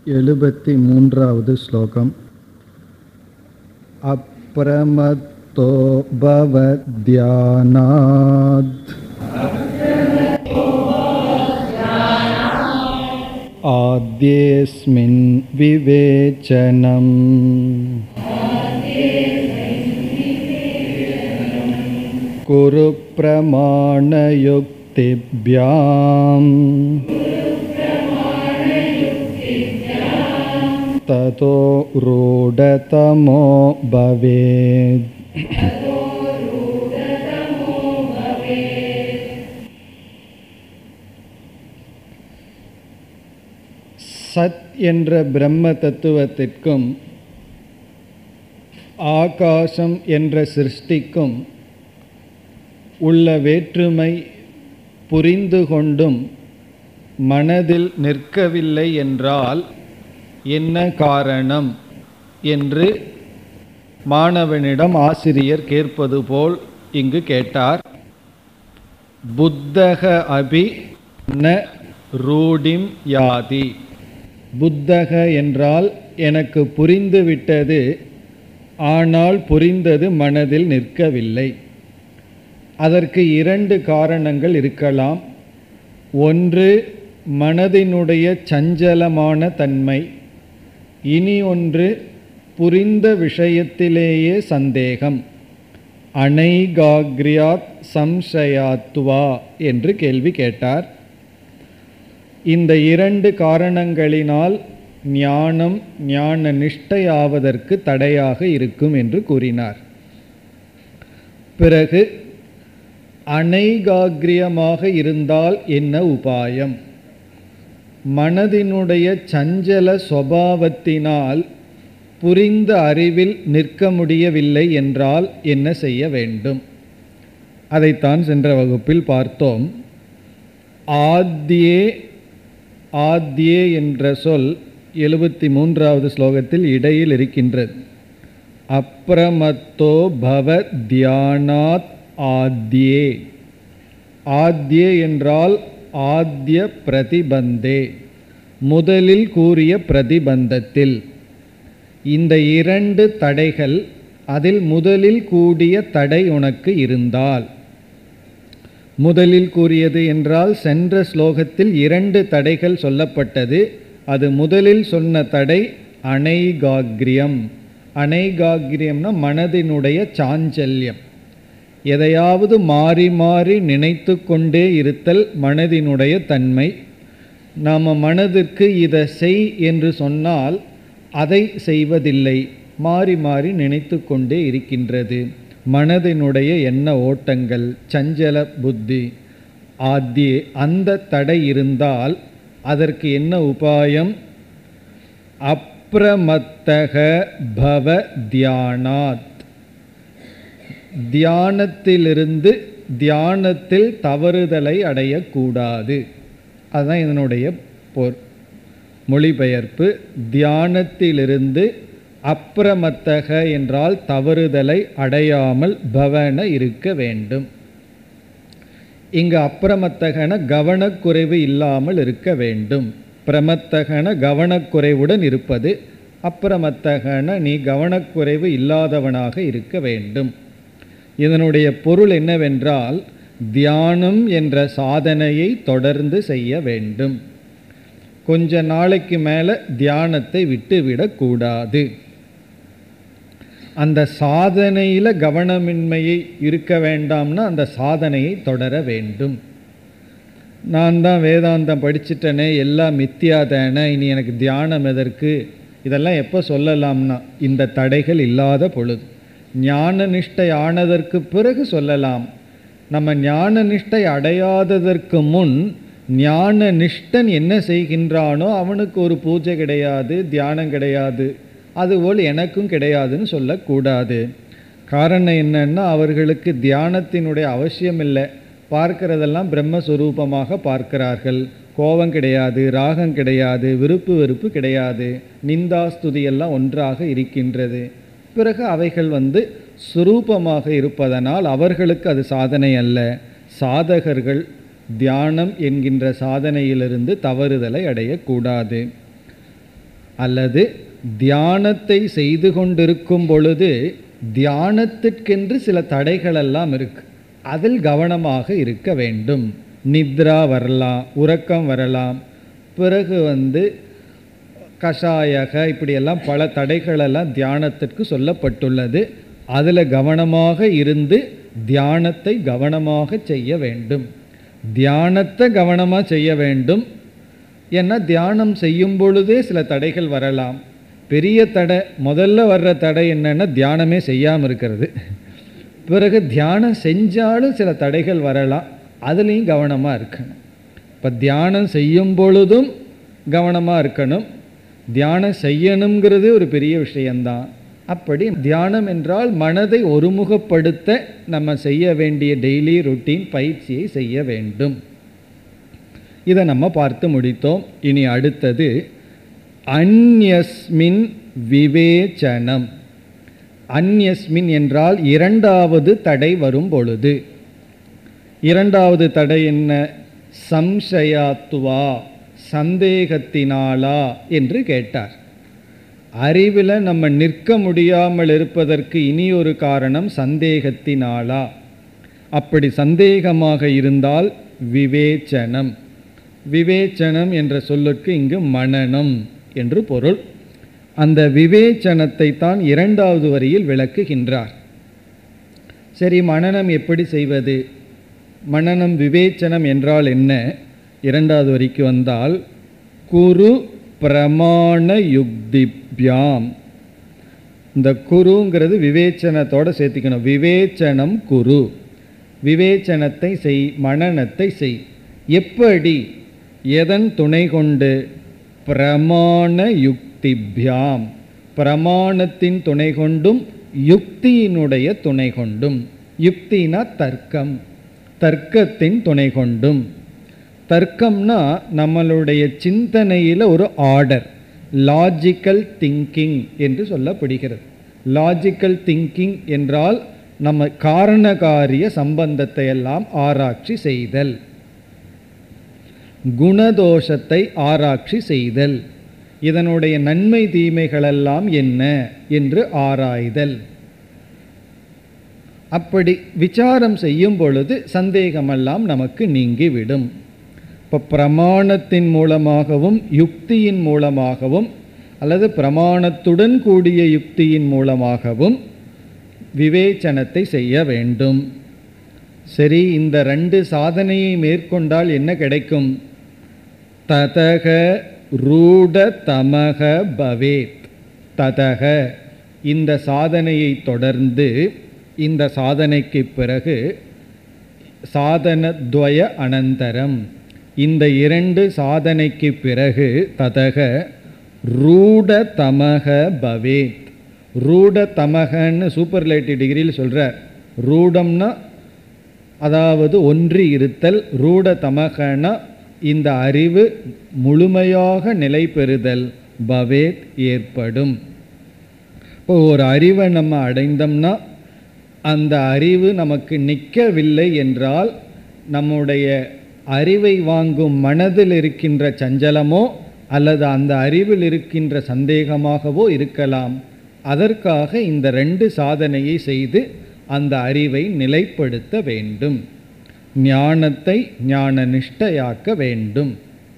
எழுபத்தி மூன்றாவது ஸ்லோகம் அப்பிரமத்தோ பவத்யானாத் आद्येऽस्मिन् विवेचनम् कुरु प्रमाणयुक्तिभ्याम् ततो रूढतमो भवेत् சத் என்ற பிரம்ம தத்துவத்திற்கும் ஆகாசம் என்ற சிருஷ்டிக்கும் உள்ள வேற்றுமை புரிந்து கொண்டும் மனதில் நிற்கவில்லை என்றால் என்ன காரணம் என்று மாணவனிடம் ஆசிரியர் கேட்பது போல் இங்கு கேட்டார் புத்தக அபி ந ரூடிம் யாதி புத்தக என்றால் எனக்கு புரிந்து விட்டது ஆனால் புரிந்தது மனதில் நிற்கவில்லை அதற்கு இரண்டு காரணங்கள் இருக்கலாம் ஒன்று மனதினுடைய சஞ்சலமான தன்மை இனி ஒன்று புரிந்த விஷயத்திலேயே சந்தேகம் அனைகாக்ரியாத் சம்சயாத்வா என்று கேள்வி கேட்டார் இந்த இரண்டு காரணங்களினால் ஞானம் ஞான நிஷ்டையாவதற்கு தடையாக இருக்கும் என்று கூறினார் பிறகு அனைகாகிரியமாக இருந்தால் என்ன உபாயம் மனதினுடைய சஞ்சல சுவாவத்தினால் புரிந்த அறிவில் நிற்க முடியவில்லை என்றால் என்ன செய்ய வேண்டும் அதைத்தான் சென்ற வகுப்பில் பார்த்தோம் ஆத்தியே ஆத்தியே என்ற சொல் எழுபத்தி மூன்றாவது ஸ்லோகத்தில் இடையில் இருக்கின்றது அப்பிரமத்தோ பவ தியானாத் ஆத்தியே ஆத்தியே என்றால் ஆத்திய பிரதிபந்தே முதலில் கூறிய பிரதிபந்தத்தில் இந்த இரண்டு தடைகள் அதில் முதலில் கூடிய தடை உனக்கு இருந்தால் முதலில் கூறியது என்றால் சென்ற ஸ்லோகத்தில் இரண்டு தடைகள் சொல்லப்பட்டது அது முதலில் சொன்ன தடை அனைகாகிரியம் அனைகாகிரியம்னா மனதினுடைய சாஞ்சல்யம் எதையாவது மாறி மாறி நினைத்து கொண்டே இருத்தல் மனதினுடைய தன்மை நாம் மனதிற்கு இதை செய் என்று சொன்னால் அதை செய்வதில்லை மாறி மாறி நினைத்து கொண்டே இருக்கின்றது மனதினுடைய எண்ண ஓட்டங்கள் சஞ்சல புத்தி ஆத்தியே அந்த தடை இருந்தால் அதற்கு என்ன உபாயம் அப்பிரமத்தக பவ தியானாத் தியானத்திலிருந்து தியானத்தில் தவறுதலை அடையக்கூடாது அதுதான் இதனுடைய போர் மொழிபெயர்ப்பு தியானத்திலிருந்து அப்பிரமத்தக என்றால் தவறுதலை அடையாமல் பவன இருக்க வேண்டும் இங்கு அப்பிரமத்தகன கவனக்குறைவு இல்லாமல் இருக்க வேண்டும் பிரமத்தகன கவனக்குறைவுடன் இருப்பது அப்பிரமத்தகன நீ கவனக்குறைவு இல்லாதவனாக இருக்க வேண்டும் இதனுடைய பொருள் என்னவென்றால் தியானம் என்ற சாதனையை தொடர்ந்து செய்ய வேண்டும் கொஞ்ச நாளைக்கு மேலே தியானத்தை விட்டுவிடக்கூடாது அந்த சாதனையில் கவனமின்மையை இருக்க வேண்டாம்னா அந்த சாதனையை தொடர வேண்டும் நான் தான் வேதாந்தம் படிச்சிட்டனே எல்லாம் மித்தியாதானே இனி எனக்கு தியானம் எதற்கு இதெல்லாம் எப்போ சொல்லலாம்னா இந்த தடைகள் இல்லாத பொழுது ஞான நிஷ்டை ஆனதற்கு பிறகு சொல்லலாம் நம்ம ஞான நிஷ்டை அடையாததற்கு முன் ஞான நிஷ்டன் என்ன செய்கின்றானோ அவனுக்கு ஒரு பூஜை கிடையாது தியானம் கிடையாது அதுபோல் எனக்கும் கிடையாதுன்னு சொல்லக்கூடாது காரணம் என்னன்னா அவர்களுக்கு தியானத்தினுடைய அவசியம் இல்லை பார்க்கிறதெல்லாம் பிரம்மஸ்வரூபமாக பார்க்கிறார்கள் கோபம் கிடையாது ராகம் கிடையாது விருப்பு வெறுப்பு கிடையாது நிந்தாஸ்துதி எல்லாம் ஒன்றாக இருக்கின்றது பிறகு அவைகள் வந்து சுரூபமாக இருப்பதனால் அவர்களுக்கு அது சாதனை அல்ல சாதகர்கள் தியானம் என்கின்ற சாதனையிலிருந்து தவறுதலை அடையக்கூடாது அல்லது தியானத்தை செய்து கொண்டிருக்கும் பொழுது தியானத்திற்கென்று சில தடைகள் எல்லாம் இருக்கு அதில் கவனமாக இருக்க வேண்டும் நித்ரா வரலாம் உறக்கம் வரலாம் பிறகு வந்து கஷாயக இப்படியெல்லாம் பல தடைகளெல்லாம் தியானத்திற்கு சொல்லப்பட்டுள்ளது அதில் கவனமாக இருந்து தியானத்தை கவனமாக செய்ய வேண்டும் தியானத்தை கவனமாக செய்ய வேண்டும் ஏன்னா தியானம் செய்யும் பொழுதே சில தடைகள் வரலாம் பெரிய தடை முதல்ல வர்ற தடை என்னன்னா தியானமே செய்யாமல் இருக்கிறது பிறகு தியானம் செஞ்சாலும் சில தடைகள் வரலாம் அதுலேயும் கவனமாக இருக்கணும் இப்போ தியானம் செய்யும் பொழுதும் கவனமாக இருக்கணும் தியானம் செய்யணுங்கிறது ஒரு பெரிய விஷயந்தான் அப்படி தியானம் என்றால் மனதை ஒருமுகப்படுத்த நம்ம செய்ய வேண்டிய டெய்லி ருட்டீன் பயிற்சியை செய்ய வேண்டும் இதை நம்ம பார்த்து முடித்தோம் இனி அடுத்தது அந்யஸ்மின் விவேச்சனம் அந்யஸ்மின் என்றால் இரண்டாவது தடை வரும் பொழுது இரண்டாவது தடை என்ன சம்சயாத்துவா சந்தேகத்தினாலா என்று கேட்டார் அறிவில் நம்ம நிற்க முடியாமல் இருப்பதற்கு இனி ஒரு காரணம் சந்தேகத்தினாலா அப்படி சந்தேகமாக இருந்தால் விவேச்சனம் விவேச்சனம் என்ற சொல்லுக்கு இங்கு மனனம் என்று பொருள் அந்த விவேச்சனத்தை தான் இரண்டாவது வரியில் விளக்குகின்றார் சரி மனனம் எப்படி செய்வது மனனம் விவேச்சனம் என்றால் என்ன இரண்டாவது வரிக்கு வந்தால் குரு பிரமாண யுக்திப்யாம் இந்த குருங்கிறது விவேச்சனத்தோட சேர்த்திக்கணும் விவேச்சனம் குரு விவேச்சனத்தை செய் மனனத்தை செய் எப்படி எதன் துணை கொண்டு பிரமாண யுக்திப்யாம் பிரமாணத்தின் துணை கொண்டும் யுக்தியினுடைய துணை கொண்டும் யுக்தினா தர்க்கம் தர்க்கத்தின் துணை கொண்டும் தர்க்கம்னா நம்மளுடைய சிந்தனையில் ஒரு ஆர்டர் லாஜிக்கல் திங்கிங் என்று சொல்லப்படுகிறது லாஜிக்கல் திங்கிங் என்றால் நம்ம காரணகாரிய சம்பந்தத்தை எல்லாம் ஆராய்ச்சி செய்தல் குணதோஷத்தை ஆராய்ச்சி செய்தல் இதனுடைய நன்மை தீமைகளெல்லாம் என்ன என்று ஆராய்தல் அப்படி விசாரம் செய்யும் பொழுது சந்தேகமெல்லாம் நமக்கு நீங்கிவிடும் இப்போ பிரமாணத்தின் மூலமாகவும் யுக்தியின் மூலமாகவும் அல்லது பிரமாணத்துடன் கூடிய யுக்தியின் மூலமாகவும் விவேச்சனத்தை செய்ய வேண்டும் சரி இந்த ரெண்டு சாதனையை மேற்கொண்டால் என்ன கிடைக்கும் ததக ரூட தமக பவேத் ததக இந்த சாதனையை தொடர்ந்து இந்த சாதனைக்கு பிறகு சாதனத்வய அனந்தரம் இந்த இரண்டு சாதனைக்கு பிறகு ததக ரூட தமக பவேத் ரூட தமகன்னு சூப்பர்லேட்டிவ் டிகிரியில் சொல்கிறார் ரூடம்னா அதாவது ஒன்றி இருத்தல் ரூட தமகனா இந்த அறிவு முழுமையாக நிலை பெறுதல் பவேத் ஏற்படும் இப்போ ஒரு அறிவை நம்ம அடைந்தோம்னா அந்த அறிவு நமக்கு நிற்கவில்லை என்றால் நம்முடைய அறிவை வாங்கும் மனதில் இருக்கின்ற சஞ்சலமோ அல்லது அந்த அறிவில் இருக்கின்ற சந்தேகமாகவோ இருக்கலாம் அதற்காக இந்த ரெண்டு சாதனையை செய்து அந்த அறிவை நிலைப்படுத்த வேண்டும் ஞானத்தை ஞான நிஷ்டையாக்க வேண்டும்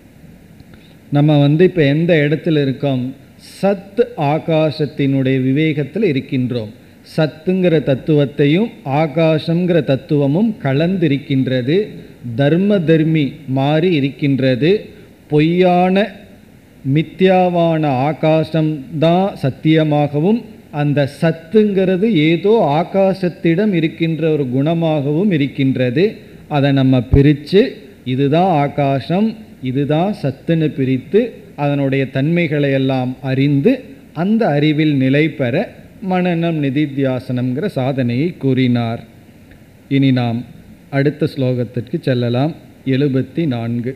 நம்ம வந்து இப்போ எந்த இடத்துல இருக்கோம் சத் ஆகாசத்தினுடைய விவேகத்தில் இருக்கின்றோம் சத்துங்கிற தத்துவத்தையும் ஆகாசங்கிற தத்துவமும் கலந்திருக்கின்றது தர்ம தர்மி மாறி இருக்கின்றது பொய்யான மித்யாவான ஆகாசம்தான் சத்தியமாகவும் அந்த சத்துங்கிறது ஏதோ ஆகாசத்திடம் இருக்கின்ற ஒரு குணமாகவும் இருக்கின்றது அதை நம்ம பிரித்து இதுதான் ஆகாசம் இதுதான் சத்துன்னு பிரித்து அதனுடைய தன்மைகளை எல்லாம் அறிந்து அந்த அறிவில் நிலை பெற மனநம் நிதித்தியாசனம்ங்கிற சாதனையை கூறினார் இனி நாம் அடுத்த ஸ்லோகத்திற்கு செல்லலாம் எழுபத்தி நான்கு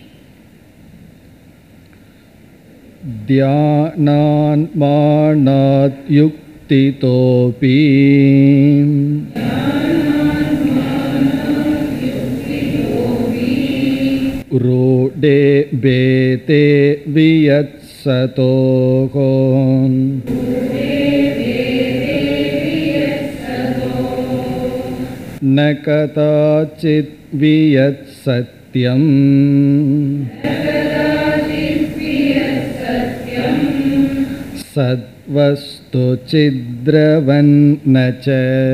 ध्यानान्मानात् युक्तितोऽपि रूढे भेते वियत्सुषुप्तौ सतोः न कदाचित् वियत् सत्यम् सद्वस्तु चिद्रवन्न च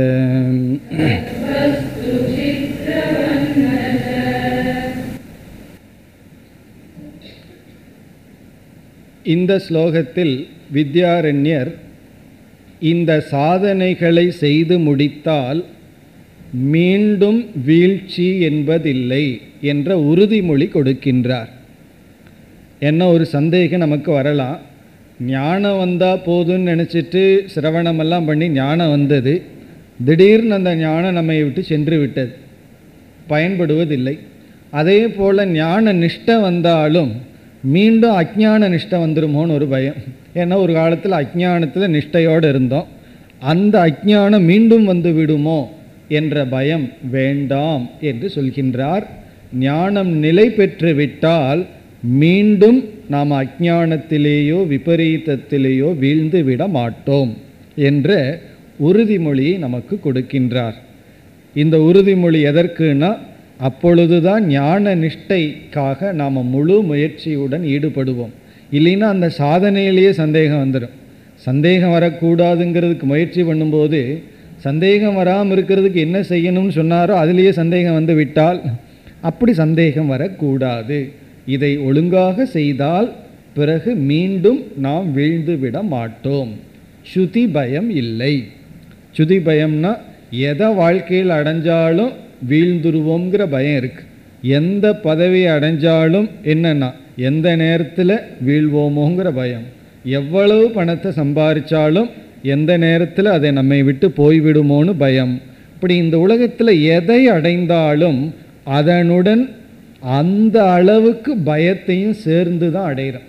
இந்த ஸ்லோகத்தில் வித்யாரண்யர் இந்த சாதனைகளை செய்து முடித்தால் மீண்டும் வீழ்ச்சி என்பதில்லை என்ற உறுதிமொழி கொடுக்கின்றார் என்ன ஒரு சந்தேகம் நமக்கு வரலாம் ஞானம் வந்தால் போதும்னு நினச்சிட்டு சிரவணமெல்லாம் பண்ணி ஞானம் வந்தது திடீர்னு அந்த ஞானம் நம்மை விட்டு சென்று விட்டது பயன்படுவதில்லை அதே போல் ஞான நிஷ்டை வந்தாலும் மீண்டும் அஜ்ஞான நிஷ்டை வந்துருமோன்னு ஒரு பயம் ஏன்னா ஒரு காலத்தில் அஜ்ஞானத்தில் நிஷ்டையோடு இருந்தோம் அந்த அஜ்ஞானம் மீண்டும் வந்து விடுமோ என்ற பயம் வேண்டாம் என்று சொல்கின்றார் ஞானம் நிலை பெற்று விட்டால் மீண்டும் நாம் அஜ்ஞானத்திலேயோ விபரீதத்திலேயோ வீழ்ந்து விட மாட்டோம் என்ற உறுதிமொழியை நமக்கு கொடுக்கின்றார் இந்த உறுதிமொழி எதற்குனா அப்பொழுதுதான் ஞான நிஷ்டைக்காக நாம் முழு முயற்சியுடன் ஈடுபடுவோம் இல்லைன்னா அந்த சாதனையிலேயே சந்தேகம் வந்துடும் சந்தேகம் வரக்கூடாதுங்கிறதுக்கு முயற்சி பண்ணும்போது சந்தேகம் வராமல் இருக்கிறதுக்கு என்ன செய்யணும்னு சொன்னாரோ அதுலேயே சந்தேகம் வந்து விட்டால் அப்படி சந்தேகம் வரக்கூடாது இதை ஒழுங்காக செய்தால் பிறகு மீண்டும் நாம் வீழ்ந்து விட மாட்டோம் சுதி பயம் இல்லை சுதி பயம்னா எதை வாழ்க்கையில் அடைஞ்சாலும் வீழ்ந்துருவோங்கிற பயம் இருக்கு எந்த பதவி அடைஞ்சாலும் என்னன்னா எந்த நேரத்தில் வீழ்வோமோங்கிற பயம் எவ்வளவு பணத்தை சம்பாதிச்சாலும் எந்த நேரத்தில் அதை நம்மை விட்டு போய்விடுமோன்னு பயம் இப்படி இந்த உலகத்தில் எதை அடைந்தாலும் அதனுடன் அந்த அளவுக்கு பயத்தையும் சேர்ந்து தான் அடைகிறோம்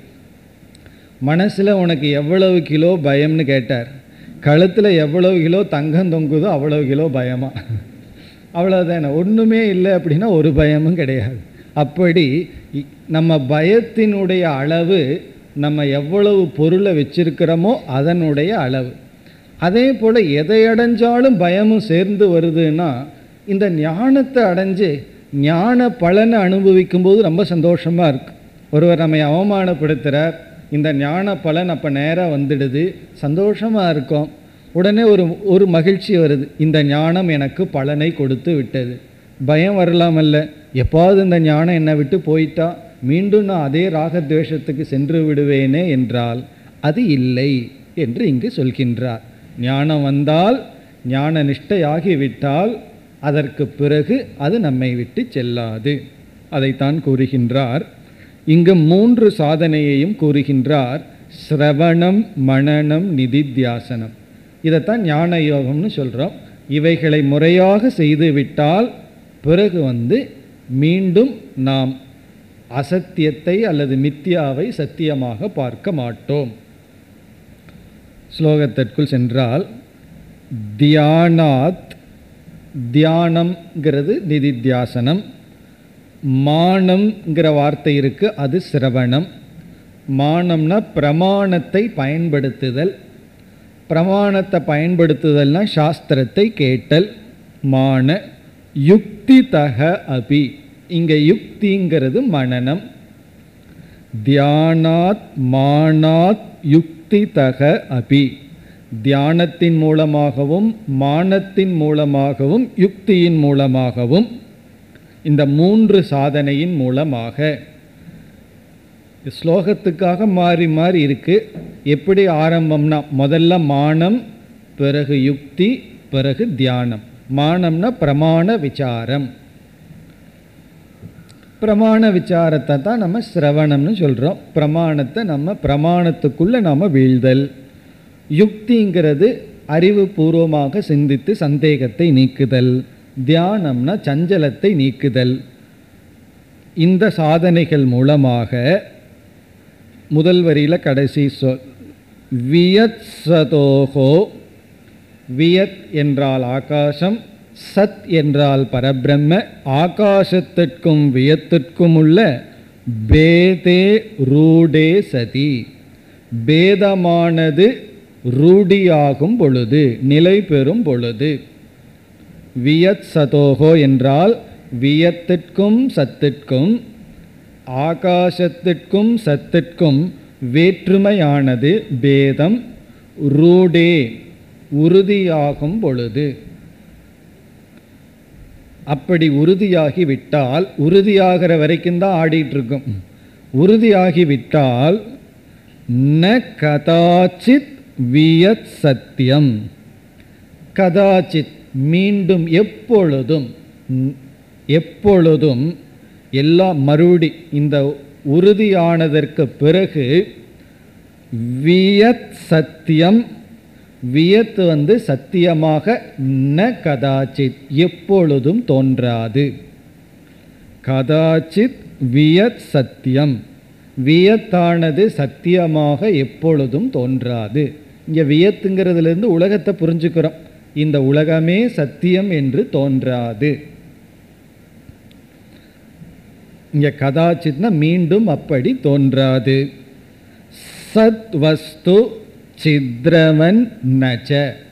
மனசில் உனக்கு எவ்வளவு கிலோ பயம்னு கேட்டார் கழுத்தில் எவ்வளவு கிலோ தங்கம் தொங்குதோ அவ்வளவு கிலோ பயமா அவ்வளோதானே ஒன்றுமே இல்லை அப்படின்னா ஒரு பயமும் கிடையாது அப்படி இ- நம்ம பயத்தினுடைய அளவு நம்ம எவ்வளவு பொருளை வச்சிருக்கிறோமோ அதனுடைய அளவு அதே போல் எதை அடைஞ்சாலும் பயமும் சேர்ந்து வருதுன்னா இந்த ஞானத்தை அடைஞ்சு ஞான பலனை அனுபவிக்கும் போது ரொம்ப சந்தோஷமாக இருக்கு ஒருவர் நம்மை அவமானப்படுத்துகிறார் இந்த ஞான பலன் அப்போ நேராக வந்துடுது சந்தோஷமாக இருக்கும் உடனே ஒரு ஒரு மகிழ்ச்சி வருது இந்த ஞானம் எனக்கு பலனை கொடுத்து விட்டது பயம் வரலாமல்ல எப்பாவது இந்த ஞானம் என்னை விட்டு போயிட்டா மீண்டும் நான் அதே ராகத்வேஷத்துக்கு சென்று விடுவேனே என்றால் அது இல்லை என்று இங்கு சொல்கின்றார் ஞானம் வந்தால் ஞான நிஷ்டையாகிவிட்டால் அதற்கு பிறகு அது நம்மை விட்டு செல்லாது அதைத்தான் கூறுகின்றார் இங்கு மூன்று சாதனையையும் கூறுகின்றார் சிரவணம் மனனம் நிதித்தியாசனம் இதைத்தான் ஞான யோகம்னு சொல்கிறோம் இவைகளை முறையாக செய்துவிட்டால் பிறகு வந்து மீண்டும் நாம் அசத்தியத்தை அல்லது மித்யாவை சத்தியமாக பார்க்க மாட்டோம் ஸ்லோகத்திற்குள் சென்றால் தியானாத் தியானம்ங்கிறது நிதித்தியாசனம் மானம்ங்கிற வார்த்தை இருக்கு அது சிரவணம் மானம்னா பிரமாணத்தை பயன்படுத்துதல் பிரமாணத்தை பயன்படுத்துதல்னா சாஸ்திரத்தை கேட்டல் மான யுக்தி தக அபி இங்கே யுக்திங்கிறது மனனம் தியானாத் மானாத் யுக்தி தக அபி தியானத்தின் மூலமாகவும் மானத்தின் மூலமாகவும் யுக்தியின் மூலமாகவும் இந்த மூன்று சாதனையின் மூலமாக ஸ்லோகத்துக்காக மாறி மாறி இருக்கு எப்படி ஆரம்பம்னா முதல்ல மானம் பிறகு யுக்தி பிறகு தியானம் மானம்னா பிரமாண விசாரம் பிரமாண விசாரத்தை தான் நம்ம சிரவணம்னு சொல்கிறோம் பிரமாணத்தை நம்ம பிரமாணத்துக்குள்ளே நாம் வீழ்தல் யுக்திங்கிறது அறிவுபூர்வமாக சிந்தித்து சந்தேகத்தை நீக்குதல் தியானம்னா சஞ்சலத்தை நீக்குதல் இந்த சாதனைகள் மூலமாக முதல் வரியில் கடைசி சொல் வியத் சதோகோ வியத் என்றால் ஆகாசம் சத் என்றால் பரபிரம்ம ஆகாசத்திற்கும் வியத்திற்கும் உள்ள பேதே ரூடே சதி பேதமானது ரூடியாகும் பொழுது நிலை பெறும் பொழுது வியத் சதோகோ என்றால் வியத்திற்கும் சத்திற்கும் ஆகாசத்திற்கும் சத்திற்கும் வேற்றுமையானது பேதம் ரூடே உறுதியாகும் பொழுது அப்படி உறுதியாகி விட்டால் உறுதியாகிற வரைக்கும் தான் ஆடிட்டு இருக்கும் உறுதியாகி விட்டால் ந கதாச்சித் வியத் சத்தியம் கதாச்சித் மீண்டும் எப்பொழுதும் எப்பொழுதும் எல்லாம் மறுபடி இந்த உறுதியானதற்கு பிறகு வியத் சத்தியம் வியத் வந்து சத்தியமாக ந கதாச்சித் எப்பொழுதும் தோன்றாது கதாச்சித் வியத் சத்தியம் வியத்தானது சத்தியமாக எப்பொழுதும் தோன்றாது இங்கே வியத்துங்கிறதுலேருந்து உலகத்தை புரிஞ்சுக்கிறோம் இந்த உலகமே சத்தியம் என்று தோன்றாது இங்கே கதாச்சித்னா மீண்டும் அப்படி தோன்றாது சத் வஸ்து சித்ரவன் நச்ச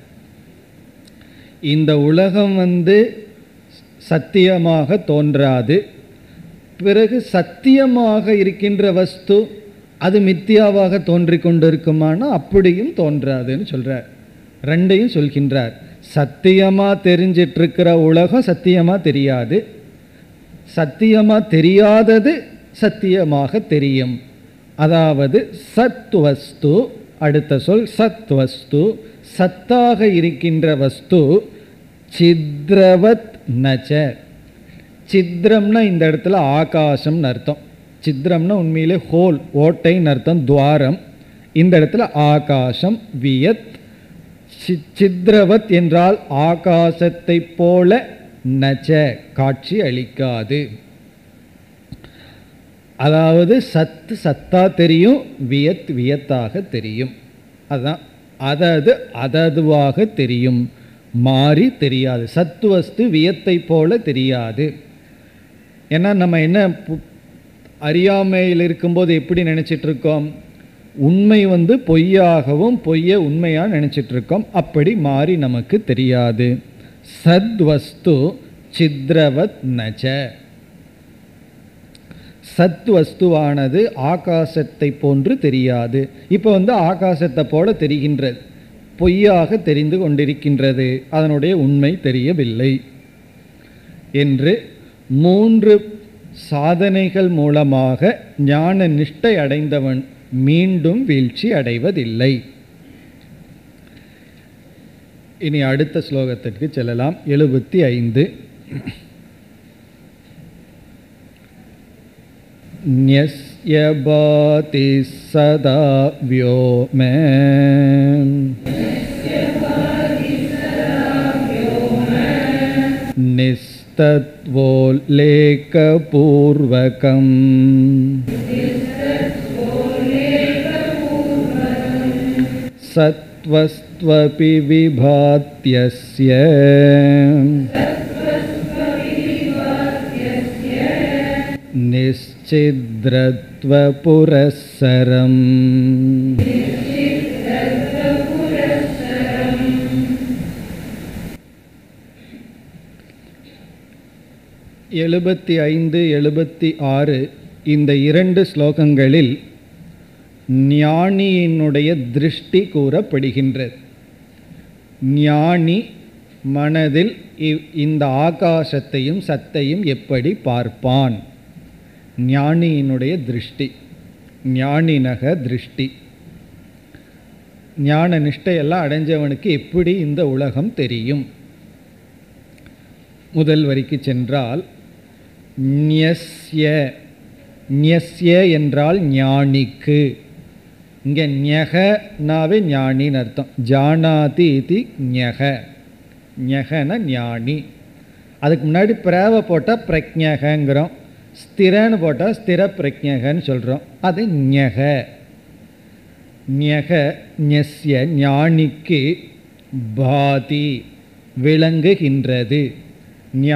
இந்த உலகம் வந்து சத்தியமாக தோன்றாது பிறகு சத்தியமாக இருக்கின்ற வஸ்து அது மித்தியாவாக தோன்றிக் கொண்டிருக்குமானா அப்படியும் தோன்றாதுன்னு சொல்கிறார் ரெண்டையும் சொல்கின்றார் சத்தியமாக தெரிஞ்சிட்டு இருக்கிற உலகம் சத்தியமாக தெரியாது சத்தியமாக தெரியாதது சத்தியமாக தெரியும் அதாவது சத் வஸ்து அடுத்த சொல் சத் வஸ்து சத்தாக இருக்கின்ற வஸ்து சித்ரவத் நச்ச சித்ரம்னா இந்த இடத்துல ஆகாசம்னு அர்த்தம் சித்ரம்னா உண்மையிலே ஹோல் ஓட்டைன்னு அர்த்தம் துவாரம் இந்த இடத்துல ஆகாசம் வியத் சித்ரவத் என்றால் ஆகாசத்தை போல நச்ச காட்சி அளிக்காது அதாவது சத்து சத்தா தெரியும் வியத் வியத்தாக தெரியும் அதுதான் அதது அததுவாக தெரியும் மாறி தெரியாது சத்து வஸ்து வியத்தை போல தெரியாது ஏன்னா நம்ம என்ன அறியாமையில் இருக்கும்போது எப்படி நினச்சிட்டு இருக்கோம் உண்மை வந்து பொய்யாகவும் பொய்யை உண்மையாக நினச்சிட்டு இருக்கோம் அப்படி மாறி நமக்கு தெரியாது சத்வஸ்து சித்ரவத் நச்ச சத் வஸ்துவானது ஆகாசத்தை போன்று தெரியாது இப்போ வந்து ஆகாசத்தை போல தெரிகின்றது பொய்யாக தெரிந்து கொண்டிருக்கின்றது அதனுடைய உண்மை தெரியவில்லை என்று மூன்று சாதனைகள் மூலமாக ஞான நிஷ்டை அடைந்தவன் மீண்டும் வீழ்ச்சி அடைவதில்லை இனி அடுத்த ஸ்லோகத்திற்கு செல்லலாம் எழுபத்தி ஐந்து न्यस्य भाति सदा व्योम निस्तत्वोल्लेखपूर्वकम् सत्त्वस्त्वपि विभात्यस्य निश्चिद्रत्वपुरःसरम् எழுபத்தி ஐந்து எழுபத்தி ஆறு இந்த இரண்டு ஸ்லோகங்களில் ஞானியினுடைய திருஷ்டி கூறப்படுகின்றது ஞானி மனதில் இவ்- இந்த ஆகாசத்தையும் சத்தையும் எப்படி பார்ப்பான் ஞானியினுடைய திருஷ்டி ஞானினக திருஷ்டி ஞான நிஷ்டையெல்லாம் அடைஞ்சவனுக்கு எப்படி இந்த உலகம் தெரியும் முதல் வரிக்கு சென்றால் ஞஸ்ய ஞஸ்ய என்றால் ஞானிக்கு இங்கே ஞகனாவே ஞானின்னு அர்த்தம் ஜானாதி இது ஞக ஞகன ஞானி அதுக்கு முன்னாடி பிரேவ போட்டால் பிரக்ஞகங்கிறோம் ஸ்திரன்னு போட்டால் ஸ்திர பிரக்ஞகன்னு சொல்கிறோம் அது ஞக ஞக ஞஸ்ய ஞானிக்கு பாதி விளங்குகின்றது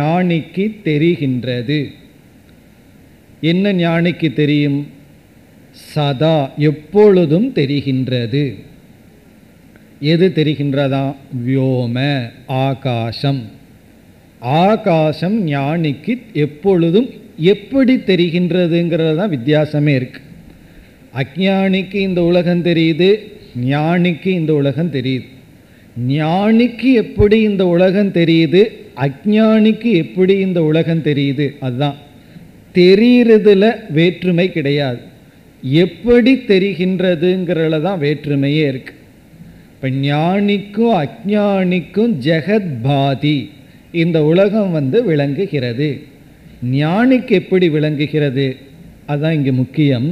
ஞானிக்கு தெரிகின்றது என்ன ஞானிக்கு தெரியும் சதா எப்பொழுதும் தெரிகின்றது எது தெரிகின்றதா வியோம ஆகாசம் ஆகாசம் ஞானிக்கு எப்பொழுதும் எப்படி தெரிகின்றதுங்கிறது தான் வித்தியாசமே இருக்கு அஜானிக்கு இந்த உலகம் தெரியுது ஞானிக்கு இந்த உலகம் தெரியுது ஞானிக்கு எப்படி இந்த உலகம் தெரியுது அஜானிக்கு எப்படி இந்த உலகம் தெரியுது அதுதான் தெரிகிறதுல வேற்றுமை கிடையாது எப்படி தெரிகின்றதுங்கிறதுல தான் வேற்றுமையே இருக்கு இப்போ ஞானிக்கும் அஜானிக்கும் ஜெகத் பாதி இந்த உலகம் வந்து விளங்குகிறது ஞானிக்கு எப்படி விளங்குகிறது அதுதான் இங்கே முக்கியம்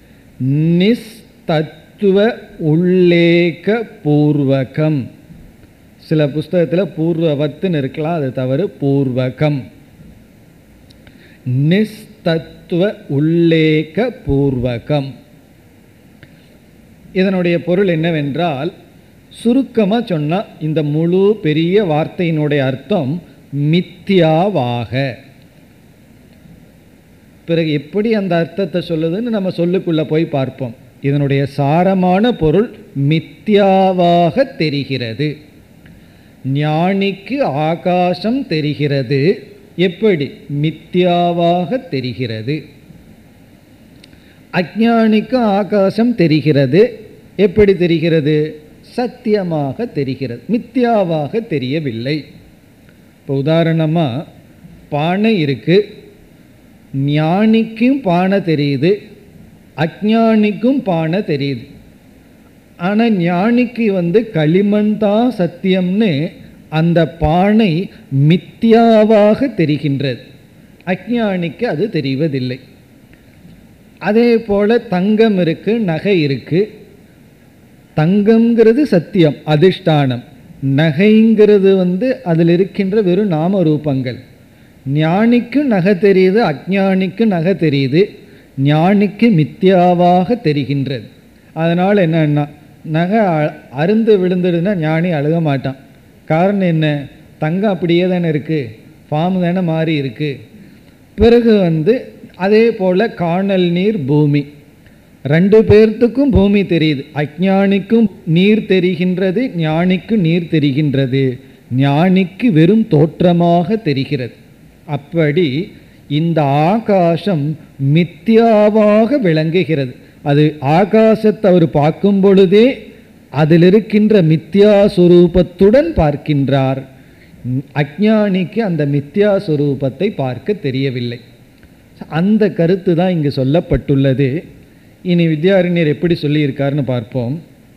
நிஸ்தத்துவ உள்ளேக பூர்வகம் சில புஸ்தகத்தில் பூர்வவத்துன்னு இருக்கலாம் அது தவறு பூர்வகம் நிஸ்தத்துவ உள்ளேக பூர்வகம் இதனுடைய பொருள் என்னவென்றால் சுருக்கமாக சொன்னால் இந்த முழு பெரிய வார்த்தையினுடைய அர்த்தம் மித்யாவாக பிறகு எப்படி அந்த அர்த்தத்தை சொல்லுதுன்னு நம்ம சொல்லுக்குள்ளே போய் பார்ப்போம் இதனுடைய சாரமான பொருள் மித்யாவாக தெரிகிறது ஞானிக்கு ஆகாசம் தெரிகிறது எப்படி மித்யாவாக தெரிகிறது அஜானிக்கு ஆகாசம் தெரிகிறது எப்படி தெரிகிறது சத்தியமாக தெரிகிறது மித்யாவாக தெரியவில்லை இப்போ உதாரணமாக பானை இருக்குது ஞானிக்கும் பானை தெரியுது அஜானிக்கும் பானை தெரியுது ஆனால் ஞானிக்கு வந்து களிமண் தான் சத்தியம்னு அந்த பானை மித்யாவாக தெரிகின்றது அஜானிக்கு அது தெரிவதில்லை அதே போல் தங்கம் இருக்குது நகை இருக்குது தங்கம்ங்கிறது சத்தியம் அதிஷ்டானம் நகைங்கிறது வந்து அதில் இருக்கின்ற வெறும் நாம ரூபங்கள் ஞானிக்கும் நகை தெரியுது அஜானிக்கும் நகை தெரியுது ஞானிக்கு மித்யாவாக தெரிகின்றது அதனால் என்னன்னா நகை அருந்து விழுந்துடுதுன்னா ஞானி அழுக மாட்டான் காரணம் என்ன தங்கம் அப்படியே தானே இருக்குது ஃபார்ம் தானே மாறி இருக்குது பிறகு வந்து அதே போல் காணல் நீர் பூமி ரெண்டு பேர்த்துக்கும் பூமி தெரியுது அஜானிக்கும் நீர் தெரிகின்றது ஞானிக்கும் நீர் தெரிகின்றது ஞானிக்கு வெறும் தோற்றமாக தெரிகிறது அப்படி இந்த ஆகாசம் மித்யாவாக விளங்குகிறது அது ஆகாசத்தை அவர் பார்க்கும் பொழுதே அதில் இருக்கின்ற மித்யா சுரூபத்துடன் பார்க்கின்றார் அஜானிக்கு அந்த மித்யா சுரூபத்தை பார்க்க தெரியவில்லை அந்த கருத்து தான் இங்கு சொல்லப்பட்டுள்ளது இனி வித்யாரண்யர் எப்படி சொல்லியிருக்காருன்னு பார்ப்போம்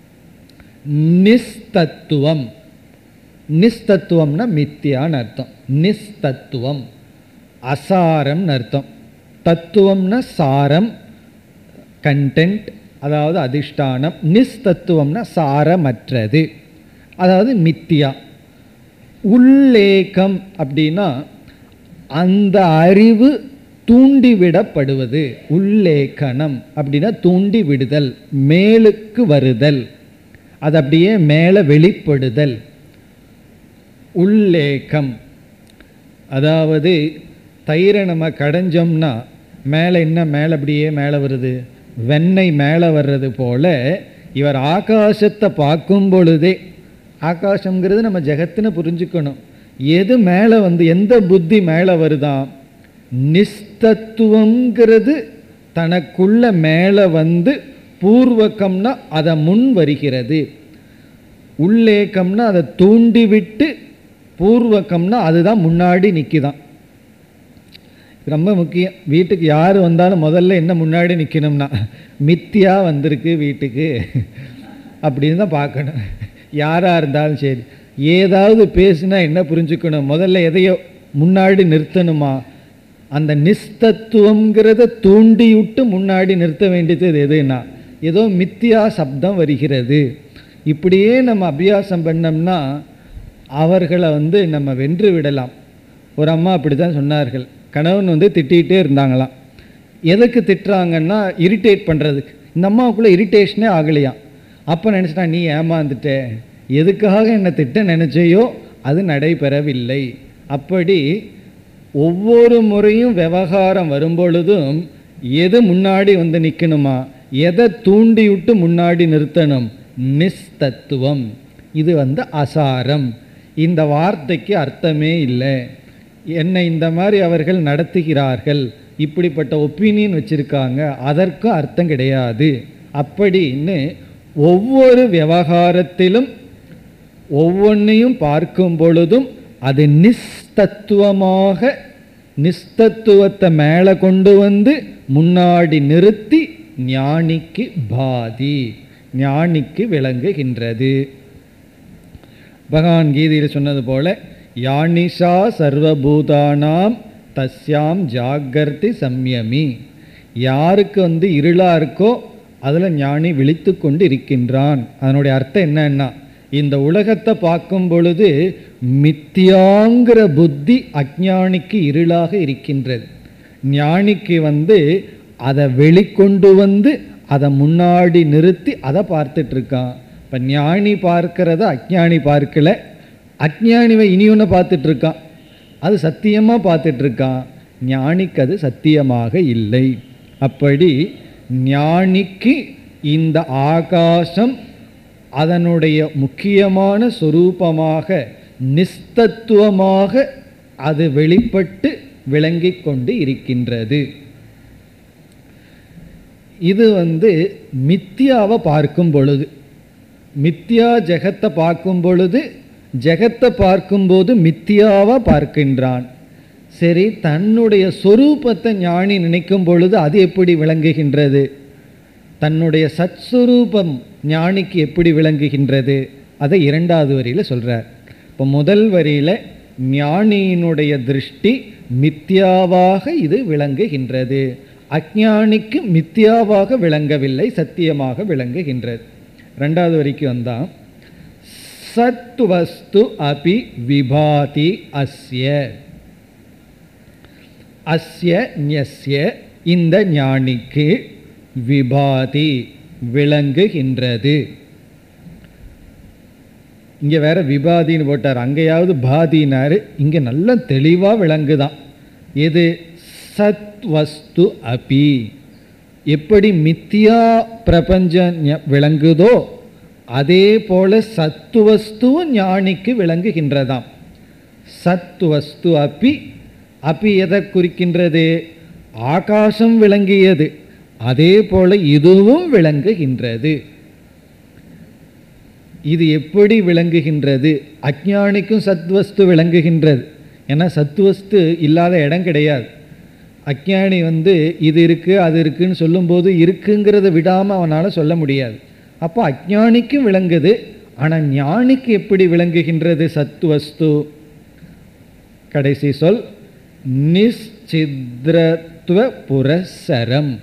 நிஸ்தத்துவம் நிஸ்தத்துவம்னா மித்தியான்னு அர்த்தம் நிஸ்தத்துவம் அசாரம்னு அர்த்தம் தத்துவம்னா சாரம் கண்டென்ட் அதாவது அதிஷ்டானம் நிஸ்தத்துவம்னா சாரமற்றது அதாவது மித்தியா உள்ளேக்கம் அப்படின்னா அந்த அறிவு தூண்டிவிடப்படுவது உள்ளேக்கணம் அப்படின்னா தூண்டி விடுதல் மேலுக்கு வருதல் அது அப்படியே மேலே வெளிப்படுதல் உள்ளேக்கம் அதாவது தயிரை நம்ம கடைஞ்சோம்னா மேலே என்ன மேலே அப்படியே மேலே வருது வெண்ணெய் மேலே வர்றது போல இவர் ஆகாசத்தை பார்க்கும் பொழுதே ஆகாசங்கிறது நம்ம ஜெகத்துன்னு புரிஞ்சுக்கணும் எது மேலே வந்து எந்த புத்தி மேலே வருதான் நிஸ்தத்துவங்கிறது தனக்குள்ள மேலே வந்து பூர்வகம்னா அதை முன் வருகிறது உள்ளேக்கம்னா அதை தூண்டிவிட்டு பூர்வகம்னா அதுதான் முன்னாடி நிற்கிதான் ரொம்ப முக்கியம் வீட்டுக்கு யார் வந்தாலும் முதல்ல என்ன முன்னாடி நிற்கணும்னா மித்தியா வந்திருக்கு வீட்டுக்கு அப்படின்னு தான் பார்க்கணும் யாராக இருந்தாலும் சரி ஏதாவது பேசுனா என்ன புரிஞ்சுக்கணும் முதல்ல எதையோ முன்னாடி நிறுத்தணுமா அந்த நிஸ்தத்துவங்கிறத தூண்டிவிட்டு முன்னாடி நிறுத்த வேண்டியது எதுனா ஏதோ மித்தியா சப்தம் வருகிறது இப்படியே நம்ம அபியாசம் பண்ணோம்னா அவர்களை வந்து நம்ம வென்று விடலாம் ஒரு அம்மா அப்படி தான் சொன்னார்கள் கணவன் வந்து திட்டிகிட்டே இருந்தாங்களாம் எதுக்கு திட்டுறாங்கன்னா இரிட்டேட் பண்ணுறதுக்கு இந்த அம்மாவுக்குள்ளே இரிட்டேஷனே ஆகலையாம் அப்போ நினச்சிட்டா நீ ஏமாந்துட்ட எதுக்காக என்னை திட்ட நினச்சையோ அது நடைபெறவில்லை அப்படி ஒவ்வொரு முறையும் விவகாரம் வரும்பொழுதும் எது முன்னாடி வந்து நிற்கணுமா எதை தூண்டிவிட்டு முன்னாடி நிறுத்தணும் நிஸ்தத்துவம் இது வந்து அசாரம் இந்த வார்த்தைக்கு அர்த்தமே இல்லை என்னை இந்த மாதிரி அவர்கள் நடத்துகிறார்கள் இப்படிப்பட்ட ஒப்பீனியன் வச்சுருக்காங்க அதற்கும் அர்த்தம் கிடையாது அப்படின்னு ஒவ்வொரு விவகாரத்திலும் ஒவ்வொன்றையும் பார்க்கும் பொழுதும் அது நிஸ்தத்துவமாக நிஸ்தத்துவத்தை மேலே கொண்டு வந்து முன்னாடி நிறுத்தி ஞானிக்கு பாதி ஞானிக்கு விளங்குகின்றது பகவான் கீதையில் சொன்னது போல யானிஷா சர்வபூதானாம் தஸ்யாம் ஜாகர்த்தி சம்யமி யாருக்கு வந்து இருளாக இருக்கோ அதில் ஞானி விழித்து கொண்டு இருக்கின்றான் அதனுடைய அர்த்தம் என்னன்னா இந்த உலகத்தை பார்க்கும் பொழுது மித்தியாங்கிற புத்தி அஜானிக்கு இருளாக இருக்கின்றது ஞானிக்கு வந்து அதை வெளிக்கொண்டு வந்து அதை முன்னாடி நிறுத்தி அதை பார்த்துட்டு இருக்கான் இப்போ ஞானி பார்க்கிறத அஜ்ஞானி பார்க்கல அஜ்ஞானிவை இனி ஒன்று பார்த்துட்டு இருக்கான் அது சத்தியமாக பார்த்துட்டு இருக்கான் ஞானிக்கு அது சத்தியமாக இல்லை அப்படி ஞானிக்கு இந்த ஆகாசம் அதனுடைய முக்கியமான சொரூபமாக நிஸ்தத்துவமாக அது வெளிப்பட்டு விளங்கிக் கொண்டு இருக்கின்றது இது வந்து மித்தியாவை பார்க்கும் பொழுது மித்தியா ஜெகத்தை பார்க்கும் பொழுது ஜெகத்தை பார்க்கும்போது மித்தியாவா பார்க்கின்றான் சரி தன்னுடைய சொரூபத்தை ஞானி நினைக்கும் பொழுது அது எப்படி விளங்குகின்றது தன்னுடைய சத்ஸ்வரூபம் ஞானிக்கு எப்படி விளங்குகின்றது அதை இரண்டாவது வரியில் சொல்கிறார் இப்போ முதல் வரியில் ஞானியினுடைய திருஷ்டி மித்யாவாக இது விளங்குகின்றது அஜானிக்கு மித்யாவாக விளங்கவில்லை சத்தியமாக விளங்குகின்றது ரெண்டாவது வரைக்கும் வந்தால் சத் வஸ்து அபி விபாதி அஸ்ய அஸ்ய ஞஸ்ய இந்த ஞானிக்கு விபாதி விளங்குகின்றது இங்கே வேற விபாதின்னு போட்டார் அங்கேயாவது பாதினாரு இங்கே நல்ல தெளிவாக விளங்குதான் எது சத் வஸ்து அபி எப்படி மித்தியா பிரபஞ்சம் ஞ- விளங்குதோ அதே போல சத்துவஸ்துவும் ஞானிக்கு விளங்குகின்றதாம் சத்துவஸ்து அப்பி அப்பி எதை குறிக்கின்றது ஆகாசம் விளங்கியது அதே போல இதுவும் விளங்குகின்றது இது எப்படி விளங்குகின்றது அஜ்ஞானிக்கும் சத்வஸ்து விளங்குகின்றது ஏன்னா சத்துவஸ்து இல்லாத இடம் கிடையாது அஜ்ஞானி வந்து இது இருக்குது அது இருக்குன்னு சொல்லும்போது இருக்குங்கிறத விடாமல் அவனால் சொல்ல முடியாது அப்போ அஜ்ஞானிக்கும் விளங்குது ஆனால் ஞானிக்கு எப்படி விளங்குகின்றது சத்துவஸ்து கடைசி சொல் நிశ్చిద్రత్వ புரசரம்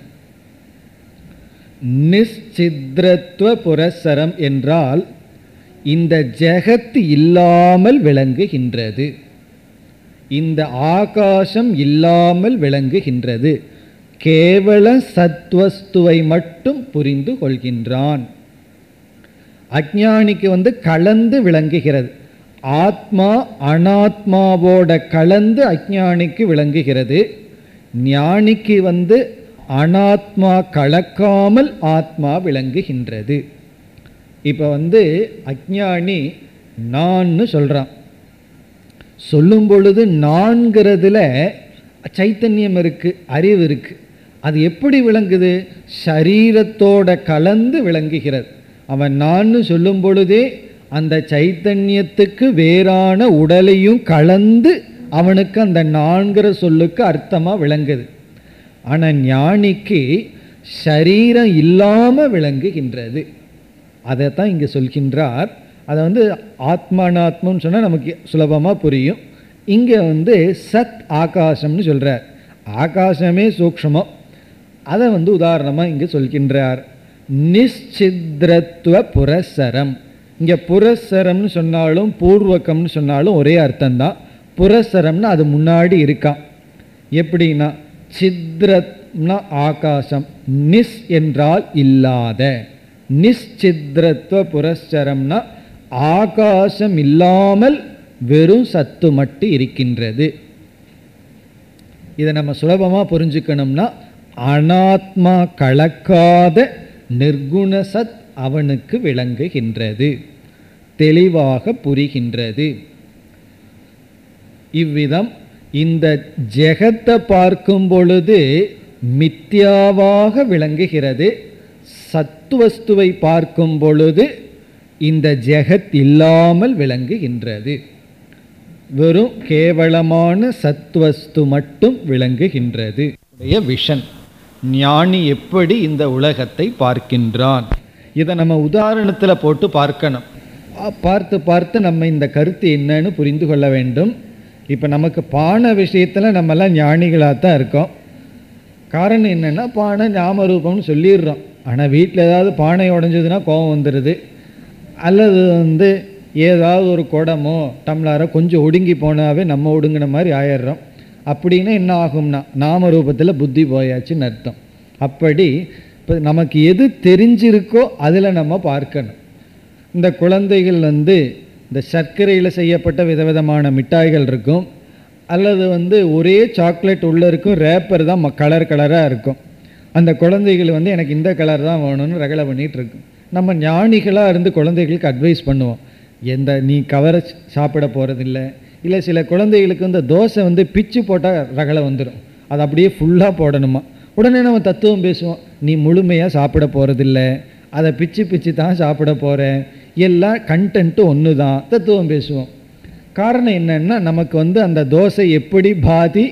நிశ్చిద్రత్వ புரசரம் என்றால் இந்த ஜெகத் இல்லாமல் விளங்குகின்றது இந்த ஆகாசம் இல்லாமல் விளங்குகின்றது கேவல சத்வஸ்துவை மட்டும் புரிந்து கொள்கின்றான் அஜ்ஞானிக்கு வந்து கலந்து விளங்குகிறது ஆத்மா அனாத்மாவோட கலந்து அஜ்ஞானிக்கு விளங்குகிறது ஞானிக்கு வந்து அனாத்மா கலக்காமல் ஆத்மா விளங்குகின்றது இப்போ வந்து அஜ்ஞானி நான்னு சொல்கிறான் சொல்லும் பொழுது நான்கிறதுல சைத்தன்யம் இருக்கு அறிவு இருக்கு அது எப்படி விளங்குது சரீரத்தோட கலந்து விளங்குகிறது அவன் நான் சொல்லும் பொழுதே அந்த சைத்தன்யத்துக்கு வேறான உடலையும் கலந்து அவனுக்கு அந்த நான்கிற சொல்லுக்கு அர்த்தமாக விளங்குது ஆனால் ஞானிக்கு சரீரம் இல்லாமல் விளங்குகின்றது அதை தான் இங்கே சொல்கின்றார் அதை வந்து ஆத்மானாத்மன்னு சொன்னால் நமக்கு சுலபமாக புரியும் இங்கே வந்து சத் ஆகாசம்னு சொல்கிறார் ஆகாசமே சூக்ஷ்மம் அதை வந்து உதாரணமாக இங்கே சொல்கின்றார் நிశ్చిద్రత్వ புரசரம் இங்கே புரசரம்னு சொன்னாலும் பூர்வகம்னு சொன்னாலும் ஒரே அர்த்தம்தான் புரசரம்னு அது முன்னாடி இருக்கான் எப்படின்னா சித்ரத்னா ஆகாசம் நிஸ் என்றால் இல்லாத நிశ్చిద్రత్వ புரஸ்சரம்னா ஆகாசம் இல்லாமல் வெறும் சத்து மட்டும் இருக்கின்றது இதை நம்ம சுலபமாக புரிஞ்சுக்கணும்னா அனாத்மா கலக்காத நிர்குண சத் அவனுக்கு விளங்குகின்றது தெளிவாக புரிகின்றது இவ்விதம் இந்த ஜெகத்தை பார்க்கும் பொழுது மித்யாவாக விளங்குகிறது சத்துவஸ்துவை பார்க்கும் பொழுது இந்த ஜெகத் இல்லாமல் விளங்குகின்றது வெறும் கேவலமான சத்வஸ்து மட்டும் விளங்குகின்றது விஷன் ஞானி எப்படி இந்த உலகத்தை பார்க்கின்றான் இதை நம்ம உதாரணத்தில் போட்டு பார்க்கணும் பார்த்து பார்த்து நம்ம இந்த கருத்து என்னன்னு புரிந்து கொள்ள வேண்டும் இப்போ நமக்கு பானை விஷயத்தில் நம்மெல்லாம் ஞானிகளாக தான் இருக்கோம் காரணம் என்னென்னா பானை ஞாபக ரூபம்னு சொல்லிடுறோம் ஆனால் வீட்டில் ஏதாவது பானை உடஞ்சதுன்னா கோபம் வந்துடுது அல்லது வந்து ஏதாவது ஒரு குடமோ டம்ளாரோ கொஞ்சம் ஒடுங்கி போனாவே நம்ம ஒடுங்கின மாதிரி ஆயிடுறோம் அப்படின்னா என்ன ஆகும்னா நாம ரூபத்தில் புத்தி போயாச்சுன்னு அர்த்தம் அப்படி இப்போ நமக்கு எது தெரிஞ்சிருக்கோ அதில் நம்ம பார்க்கணும் இந்த குழந்தைகள் வந்து இந்த சர்க்கரையில் செய்யப்பட்ட விதவிதமான மிட்டாய்கள் இருக்கும் அல்லது வந்து ஒரே சாக்லேட் உள்ளே இருக்கும் ரேப்பர் தான் கலர் கலராக இருக்கும் அந்த குழந்தைகள் வந்து எனக்கு இந்த கலர் தான் வேணும்னு ரகலை பண்ணிகிட்டு இருக்கும் நம்ம ஞானிகளாக இருந்து குழந்தைகளுக்கு அட்வைஸ் பண்ணுவோம் எந்த நீ கவரை சாப்பிட போகிறதில்ல இல்லை சில குழந்தைகளுக்கு இந்த தோசை வந்து பிச்சு போட்டால் ரகலை வந்துடும் அது அப்படியே ஃபுல்லாக போடணுமா உடனே நம்ம தத்துவம் பேசுவோம் நீ முழுமையாக சாப்பிட போகிறதில்ல அதை பிச்சு பிச்சு தான் சாப்பிட போகிறேன் எல்லா கண்டென்ட்டும் ஒன்று தான் தத்துவம் பேசுவோம் காரணம் என்னன்னா நமக்கு வந்து அந்த தோசை எப்படி பாதி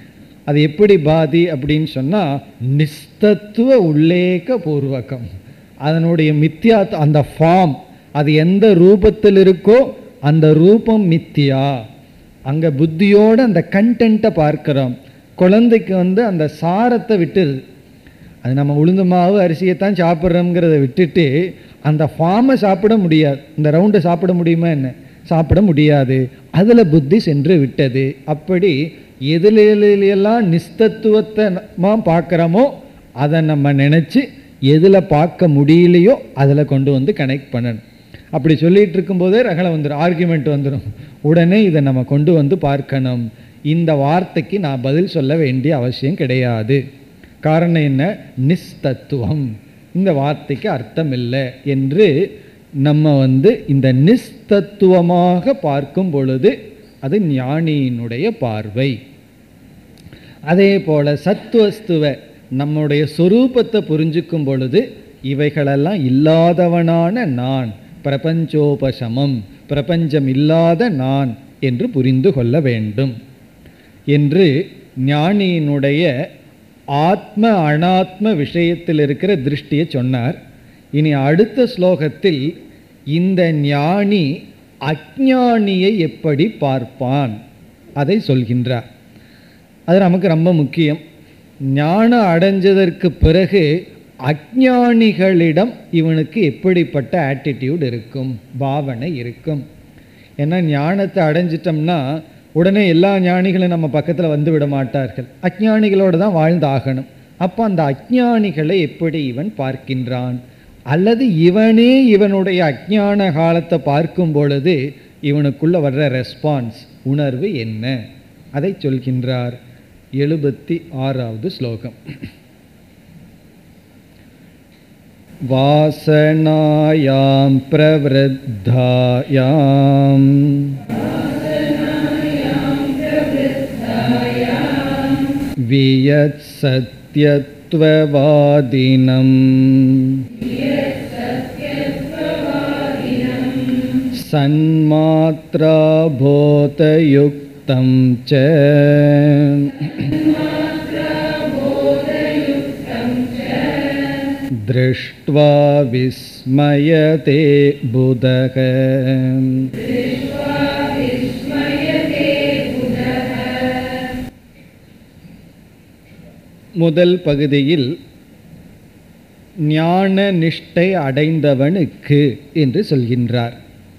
அது எப்படி பாதி அப்படின்னு சொன்னால் நிஸ்தத்துவ உள்ளேக்க பூர்வகம் அதனுடைய மித்யா அந்த ஃபார்ம் அது எந்த ரூபத்தில் இருக்கோ அந்த ரூபம் மித்தியா அங்கே புத்தியோடு அந்த கண்டென்ட்டை பார்க்குறோம் குழந்தைக்கு வந்து அந்த சாரத்தை விட்டுருது அது நம்ம உளுந்து மாவு அரிசியைத்தான் சாப்பிட்றோங்கிறத விட்டுட்டு அந்த ஃபார்மை சாப்பிட முடியாது இந்த ரவுண்டை சாப்பிட முடியுமா என்ன சாப்பிட முடியாது அதில் புத்தி சென்று விட்டது அப்படி எதிலெல்லாம் நிஸ்தத்துவத்தை நம்ம பார்க்குறோமோ அதை நம்ம நினச்சி எதில் பார்க்க முடியலையோ அதில் கொண்டு வந்து கனெக்ட் பண்ணணும் அப்படி சொல்லிட்டு இருக்கும்போதே ரகலை வந்துடும் ஆர்குமெண்ட் வந்துடும் உடனே இதை நம்ம கொண்டு வந்து பார்க்கணும் இந்த வார்த்தைக்கு நான் பதில் சொல்ல வேண்டிய அவசியம் கிடையாது காரணம் என்ன நிஸ்தத்துவம் இந்த வார்த்தைக்கு அர்த்தம் இல்லை என்று நம்ம வந்து இந்த நிஸ்தத்துவமாக பார்க்கும் பொழுது அது ஞானியினுடைய பார்வை அதே போல சத்துவஸ்துவ நம்முடைய சொரூபத்தை புரிஞ்சுக்கும் பொழுது இவைகளெல்லாம் இல்லாதவனான நான் பிரபஞ்சோபசமம் பிரபஞ்சம் இல்லாத நான் என்று புரிந்து கொள்ள வேண்டும் என்று ஞானியினுடைய ஆத்ம அனாத்ம விஷயத்தில் இருக்கிற திருஷ்டியை சொன்னார் இனி அடுத்த ஸ்லோகத்தில் இந்த ஞானி அஜானியை எப்படி பார்ப்பான் அதை சொல்கின்றார் அது நமக்கு ரொம்ப முக்கியம் ஞானம் அடைஞ்சதற்கு பிறகு அஜானிகளிடம் இவனுக்கு எப்படிப்பட்ட ஆட்டிடியூட் இருக்கும் பாவனை இருக்கும் ஏன்னா ஞானத்தை அடைஞ்சிட்டோம்னா உடனே எல்லா ஞானிகளும் நம்ம பக்கத்தில் வந்து விட மாட்டார்கள் அஜானிகளோடு தான் வாழ்ந்தாகணும் அப்போ அந்த அஜானிகளை எப்படி இவன் பார்க்கின்றான் அல்லது இவனே இவனுடைய அஜான காலத்தை பார்க்கும் பொழுது இவனுக்குள்ள வர்ற ரெஸ்பான்ஸ் உணர்வு என்ன அதை சொல்கின்றார் எழுபத்தி ஆறாவது ஸ்லோகம் வாசனாயாம் பிரவருத்தாயாம் வியத் சத்யத்வவாதினம் सन्मात्राबोधयुक्तं च दृष्ट्वा विस्मयते बुधः முதல் பகுதியில் ஞான நிஷ்டை அடைந்தவனுக்கு என்று சொல்கின்றார்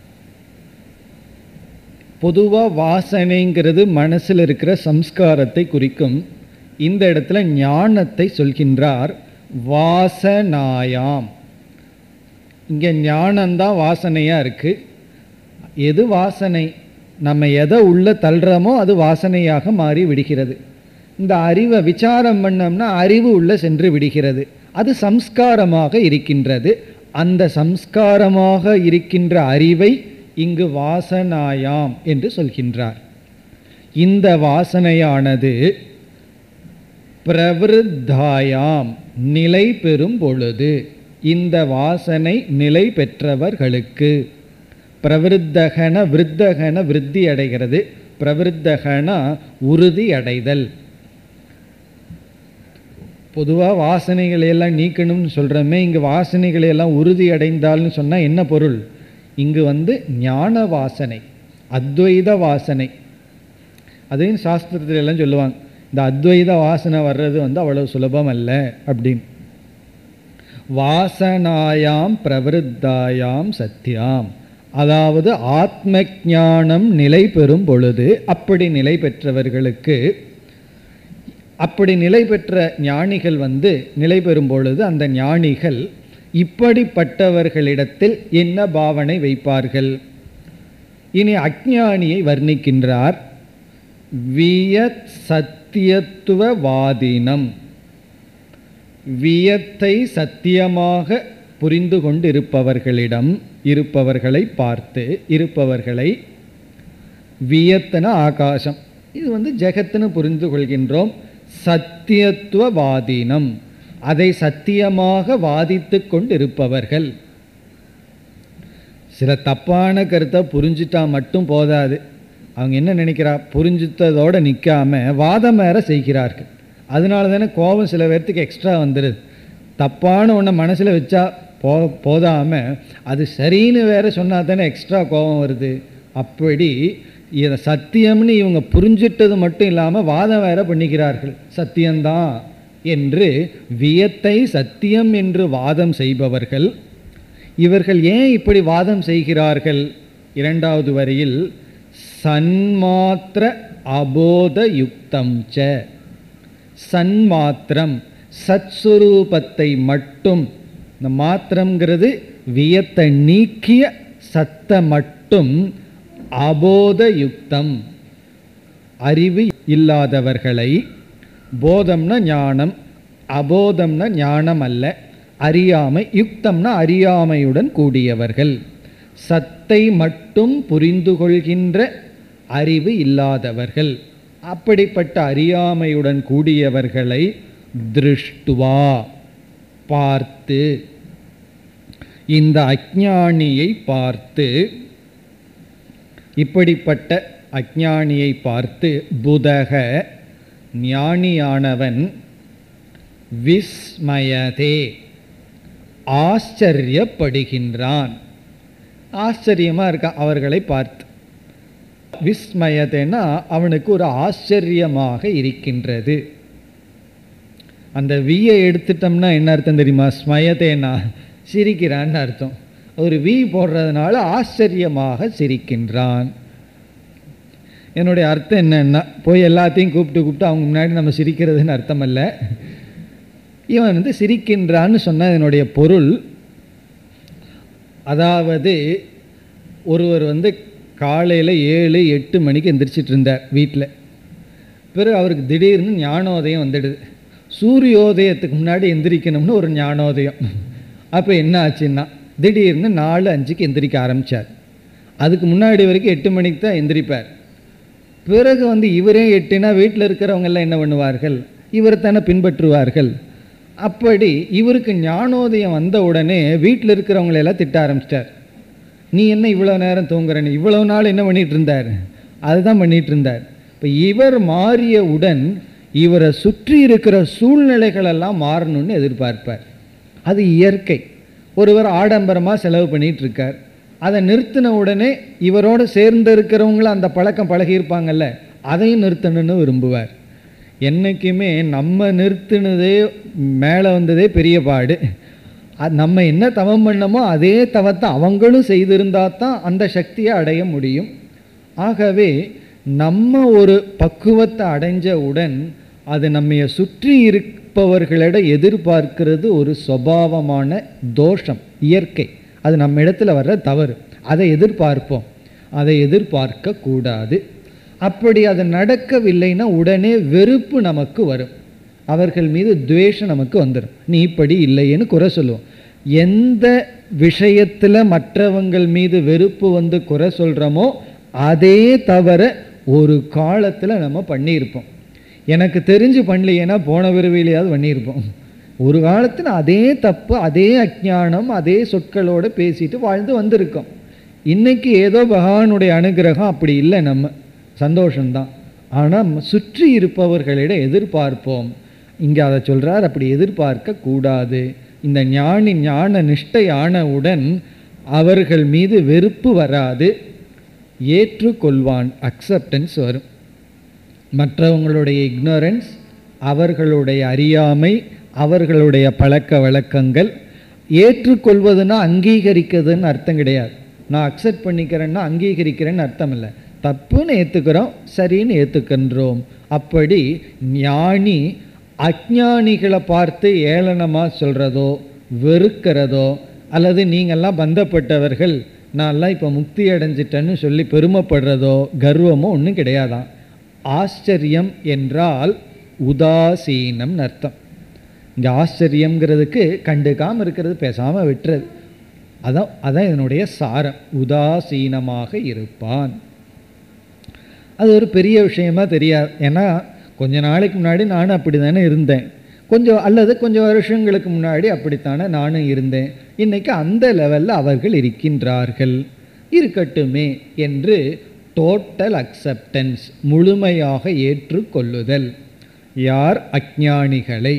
பொதுவாக வாசனைங்கிறது மனசில் இருக்கிற சம்ஸ்காரத்தை குறிக்கும் இந்த இடத்துல ஞானத்தை சொல்கின்றார் வாசனாயாம் இங்கே ஞானந்தான் வாசனையாக இருக்குது எது வாசனை நம்ம எதை உள்ள தள்ளுறோமோ அது வாசனையாக மாறி விடுகிறது இந்த அறிவை விசாரம் பண்ணோம்னா அறிவு உள்ள சென்று விடுகிறது அது சம்ஸ்காரமாக இருக்கின்றது அந்த சம்ஸ்காரமாக இருக்கின்ற அறிவை இங்கு வாசனாயாம் என்று சொல்கின்றார் இந்த வாசனையானது பிரவிருத்தாயாம் நிலை பெறும் பொழுது இந்த வாசனை நிலை பெற்றவர்களுக்கு பிரவிருத்தகன விருத்தகன விருத்தி அடைகிறது பிரவிருத்தகன உறுதி அடைதல் பொதுவாக வாசனைகளை எல்லாம் நீக்கணும்னு சொல்கிறோமே இங்கே வாசனைகளை எல்லாம் உறுதி அடைந்தால்னு சொன்னால் என்ன பொருள் இங்கு வந்து ஞான வாசனை அத்வைத வாசனை அதையும் சாஸ்திரத்துல எல்லாம் சொல்லுவாங்க இந்த அத்வைத வாசனை வர்றது வந்து அவ்வளவு சுலபம் அல்ல அப்படின்னு வாசனாயாம் பிரவருத்தாயாம் சத்தியாம் அதாவது ஆத்ம ஞானம் நிலை பெறும் பொழுது அப்படி நிலை பெற்றவர்களுக்கு அப்படி நிலை பெற்ற ஞானிகள் வந்து நிலை பெறும் பொழுது அந்த ஞானிகள் இப்படிப்பட்டவர்களிடத்தில் என்ன பாவனை வைப்பார்கள் இனி அஜ்ஞானியை வர்ணிக்கின்றார் வியத் சத்தியத்துவவாதினம் வியத்தை சத்தியமாக புரிந்து கொண்டிருப்பவர்களிடம் இருப்பவர்களை பார்த்து இருப்பவர்களை வியத்தன ஆகாசம் இது வந்து ஜெகத்துன்னு புரிந்து கொள்கின்றோம் சத்தியத்துவவாதீனம் அதை சத்தியமாக வாதித்து கொண்டிருப்பவர்கள் சில தப்பான கருத்தை புரிஞ்சிட்டா மட்டும் போதாது அவங்க என்ன நினைக்கிறா புரிஞ்சித்ததோடு நிற்காம வாதம் வேற செய்கிறார்கள் அதனால தானே கோபம் சில பேர்த்துக்கு எக்ஸ்ட்ரா வந்துடுது தப்பான ஒன்றை மனசில் வச்சா போ போதாமல் அது சரின்னு வேற சொன்னால் தானே எக்ஸ்ட்ரா கோபம் வருது அப்படி இதை சத்தியம்னு இவங்க புரிஞ்சிட்டது மட்டும் இல்லாமல் வாதம் வேற பண்ணிக்கிறார்கள் சத்தியம்தான் என்று வியத்தை சத்தியம் என்று வாதம் செய்பவர்கள் இவர்கள் ஏன் இப்படி வாதம் செய்கிறார்கள் இரண்டாவது வரியில் சன்மாத்திர அபோத யுக்தம் ச சன்மாத்திரம் சத்ஸ்வரூபத்தை மட்டும் இந்த மாத்திரம்ங்கிறது வியத்தை நீக்கிய சத்த மட்டும் அபோத யுக்தம் அறிவு இல்லாதவர்களை போதம்னா ஞானம் அபோதம்னா ஞானம் அல்ல அறியாமை யுக்தம்னா அறியாமையுடன் கூடியவர்கள் சத்தை மட்டும் புரிந்து கொள்கின்ற அறிவு இல்லாதவர்கள் அப்படிப்பட்ட அறியாமையுடன் கூடியவர்களை திருஷ்டுவா பார்த்து இந்த அஜானியை பார்த்து இப்படிப்பட்ட அஜானியை பார்த்து புதக ஞானியானவன் விஸ்மயதே ஆச்சரியப்படுகின்றான் ஆச்சரியமாக இருக்கான் அவர்களை பார்த்து விஸ்மயதேன்னா அவனுக்கு ஒரு ஆச்சரியமாக இருக்கின்றது அந்த வியை எடுத்துட்டோம்னா என்ன அர்த்தம் தெரியுமா ஸ்மயதேனா சிரிக்கிறான்னு அர்த்தம் ஒரு வி போடுறதுனால ஆச்சரியமாக சிரிக்கின்றான் என்னுடைய அர்த்தம் என்னன்னா போய் எல்லாத்தையும் கூப்பிட்டு கூப்பிட்டு அவங்க முன்னாடி நம்ம சிரிக்கிறதுன்னு அர்த்தம் அல்ல இவன் வந்து சிரிக்கின்றான்னு சொன்ன என்னுடைய பொருள் அதாவது ஒருவர் வந்து காலையில் ஏழு எட்டு மணிக்கு எந்திரிச்சிட்டு இருந்தார் வீட்டில் பிறகு அவருக்கு திடீர்னு ஞானோதயம் வந்துடுது சூரியோதயத்துக்கு முன்னாடி எந்திரிக்கணும்னு ஒரு ஞானோதயம் அப்போ என்ன ஆச்சுன்னா திடீர்னு நாலு அஞ்சுக்கு எந்திரிக்க ஆரம்பித்தார் அதுக்கு முன்னாடி வரைக்கும் எட்டு மணிக்கு தான் எந்திரிப்பார் பிறகு வந்து இவரே எட்டுனா வீட்டில் இருக்கிறவங்க எல்லாம் என்ன பண்ணுவார்கள் இவர் தானே பின்பற்றுவார்கள் அப்படி இவருக்கு ஞானோதயம் வந்த உடனே வீட்டில் இருக்கிறவங்களை எல்லாம் திட்ட ஆரம்பிச்சிட்டார் நீ என்ன இவ்வளோ நேரம் தூங்குறன்னு இவ்வளோ நாள் என்ன பண்ணிட்டு இருந்தார் அதுதான் பண்ணிட்டு இருந்தார் இப்போ இவர் மாறியவுடன் இவரை சுற்றி இருக்கிற சூழ்நிலைகள் எல்லாம் மாறணும்னு எதிர்பார்ப்பார் அது இயற்கை ஒருவர் ஆடம்பரமாக செலவு பண்ணிட்டு இருக்கார் அதை நிறுத்தின உடனே இவரோடு சேர்ந்து இருக்கிறவங்களும் அந்த பழக்கம் பழகியிருப்பாங்கல்ல அதையும் நிறுத்தணும்னு விரும்புவார் என்றைக்குமே நம்ம நிறுத்தினதே மேலே வந்ததே பெரிய பாடு அது நம்ம என்ன தவம் பண்ணமோ அதே தவத்தை அவங்களும் செய்திருந்தால் தான் அந்த சக்தியை அடைய முடியும் ஆகவே நம்ம ஒரு பக்குவத்தை அடைஞ்சவுடன் அது நம்மைய சுற்றி இருப்பவர்களிட எதிர்பார்க்கிறது ஒரு சுபாவமான தோஷம் இயற்கை அது நம்ம இடத்துல வர்ற தவறு அதை எதிர்பார்ப்போம் அதை எதிர்பார்க்க கூடாது அப்படி அது நடக்கவில்லைன்னா உடனே வெறுப்பு நமக்கு வரும் அவர்கள் மீது துவேஷம் நமக்கு வந்துடும் நீ இப்படி இல்லையேன்னு குறை சொல்லுவோம் எந்த விஷயத்தில் மற்றவங்கள் மீது வெறுப்பு வந்து குறை சொல்கிறோமோ அதே தவிர ஒரு காலத்தில் நம்ம பண்ணியிருப்போம் எனக்கு தெரிஞ்சு பண்ணலையேன்னா போன விரைவிலையாவது பண்ணியிருப்போம் ஒரு காலத்தில் அதே தப்பு அதே அஜ்ஞானம் அதே சொற்களோடு பேசிட்டு வாழ்ந்து வந்திருக்கோம் இன்னைக்கு ஏதோ பகவானுடைய அனுகிரகம் அப்படி இல்லை நம்ம சந்தோஷம்தான் ஆனால் சுற்றி இருப்பவர்களிடம் எதிர்பார்ப்போம் இங்கே அதை சொல்கிறார் அப்படி எதிர்பார்க்க கூடாது இந்த ஞானி ஞான நிஷ்டை ஆனவுடன் அவர்கள் மீது வெறுப்பு வராது ஏற்றுக்கொள்வான் அக்செப்டன்ஸ் வரும் மற்றவங்களுடைய இக்னோரன்ஸ் அவர்களுடைய அறியாமை அவர்களுடைய பழக்க வழக்கங்கள் ஏற்றுக்கொள்வதுன்னா அங்கீகரிக்கிறதுன்னு அர்த்தம் கிடையாது நான் அக்செப்ட் பண்ணிக்கிறேன்னா அங்கீகரிக்கிறேன்னு அர்த்தம் இல்லை தப்புன்னு ஏற்றுக்கிறோம் சரின்னு ஏற்றுக்கின்றோம் அப்படி ஞானி அஜ்ஞானிகளை பார்த்து ஏளனமாக சொல்கிறதோ வெறுக்கிறதோ அல்லது நீங்கள்லாம் பந்தப்பட்டவர்கள் நான்லாம் இப்போ முக்தி அடைஞ்சிட்டேன்னு சொல்லி பெருமைப்படுறதோ கர்வமோ ஒன்றும் கிடையாதான் ஆச்சரியம் என்றால் உதாசீனம்னு அர்த்தம் இங்கே ஆச்சரியங்கிறதுக்கு கண்டுக்காமல் இருக்கிறது பேசாமல் விட்டுறது அதான் அதான் இதனுடைய சாரம் உதாசீனமாக இருப்பான் அது ஒரு பெரிய விஷயமா தெரியாது ஏன்னா கொஞ்ச நாளைக்கு முன்னாடி நானும் அப்படி தானே இருந்தேன் கொஞ்சம் அல்லது கொஞ்சம் வருஷங்களுக்கு முன்னாடி அப்படித்தானே நானும் இருந்தேன் இன்னைக்கு அந்த லெவலில் அவர்கள் இருக்கின்றார்கள் இருக்கட்டுமே என்று டோட்டல் அக்செப்டன்ஸ் முழுமையாக ஏற்றுக்கொள்ளுதல் யார் அஜ்ஞானிகளை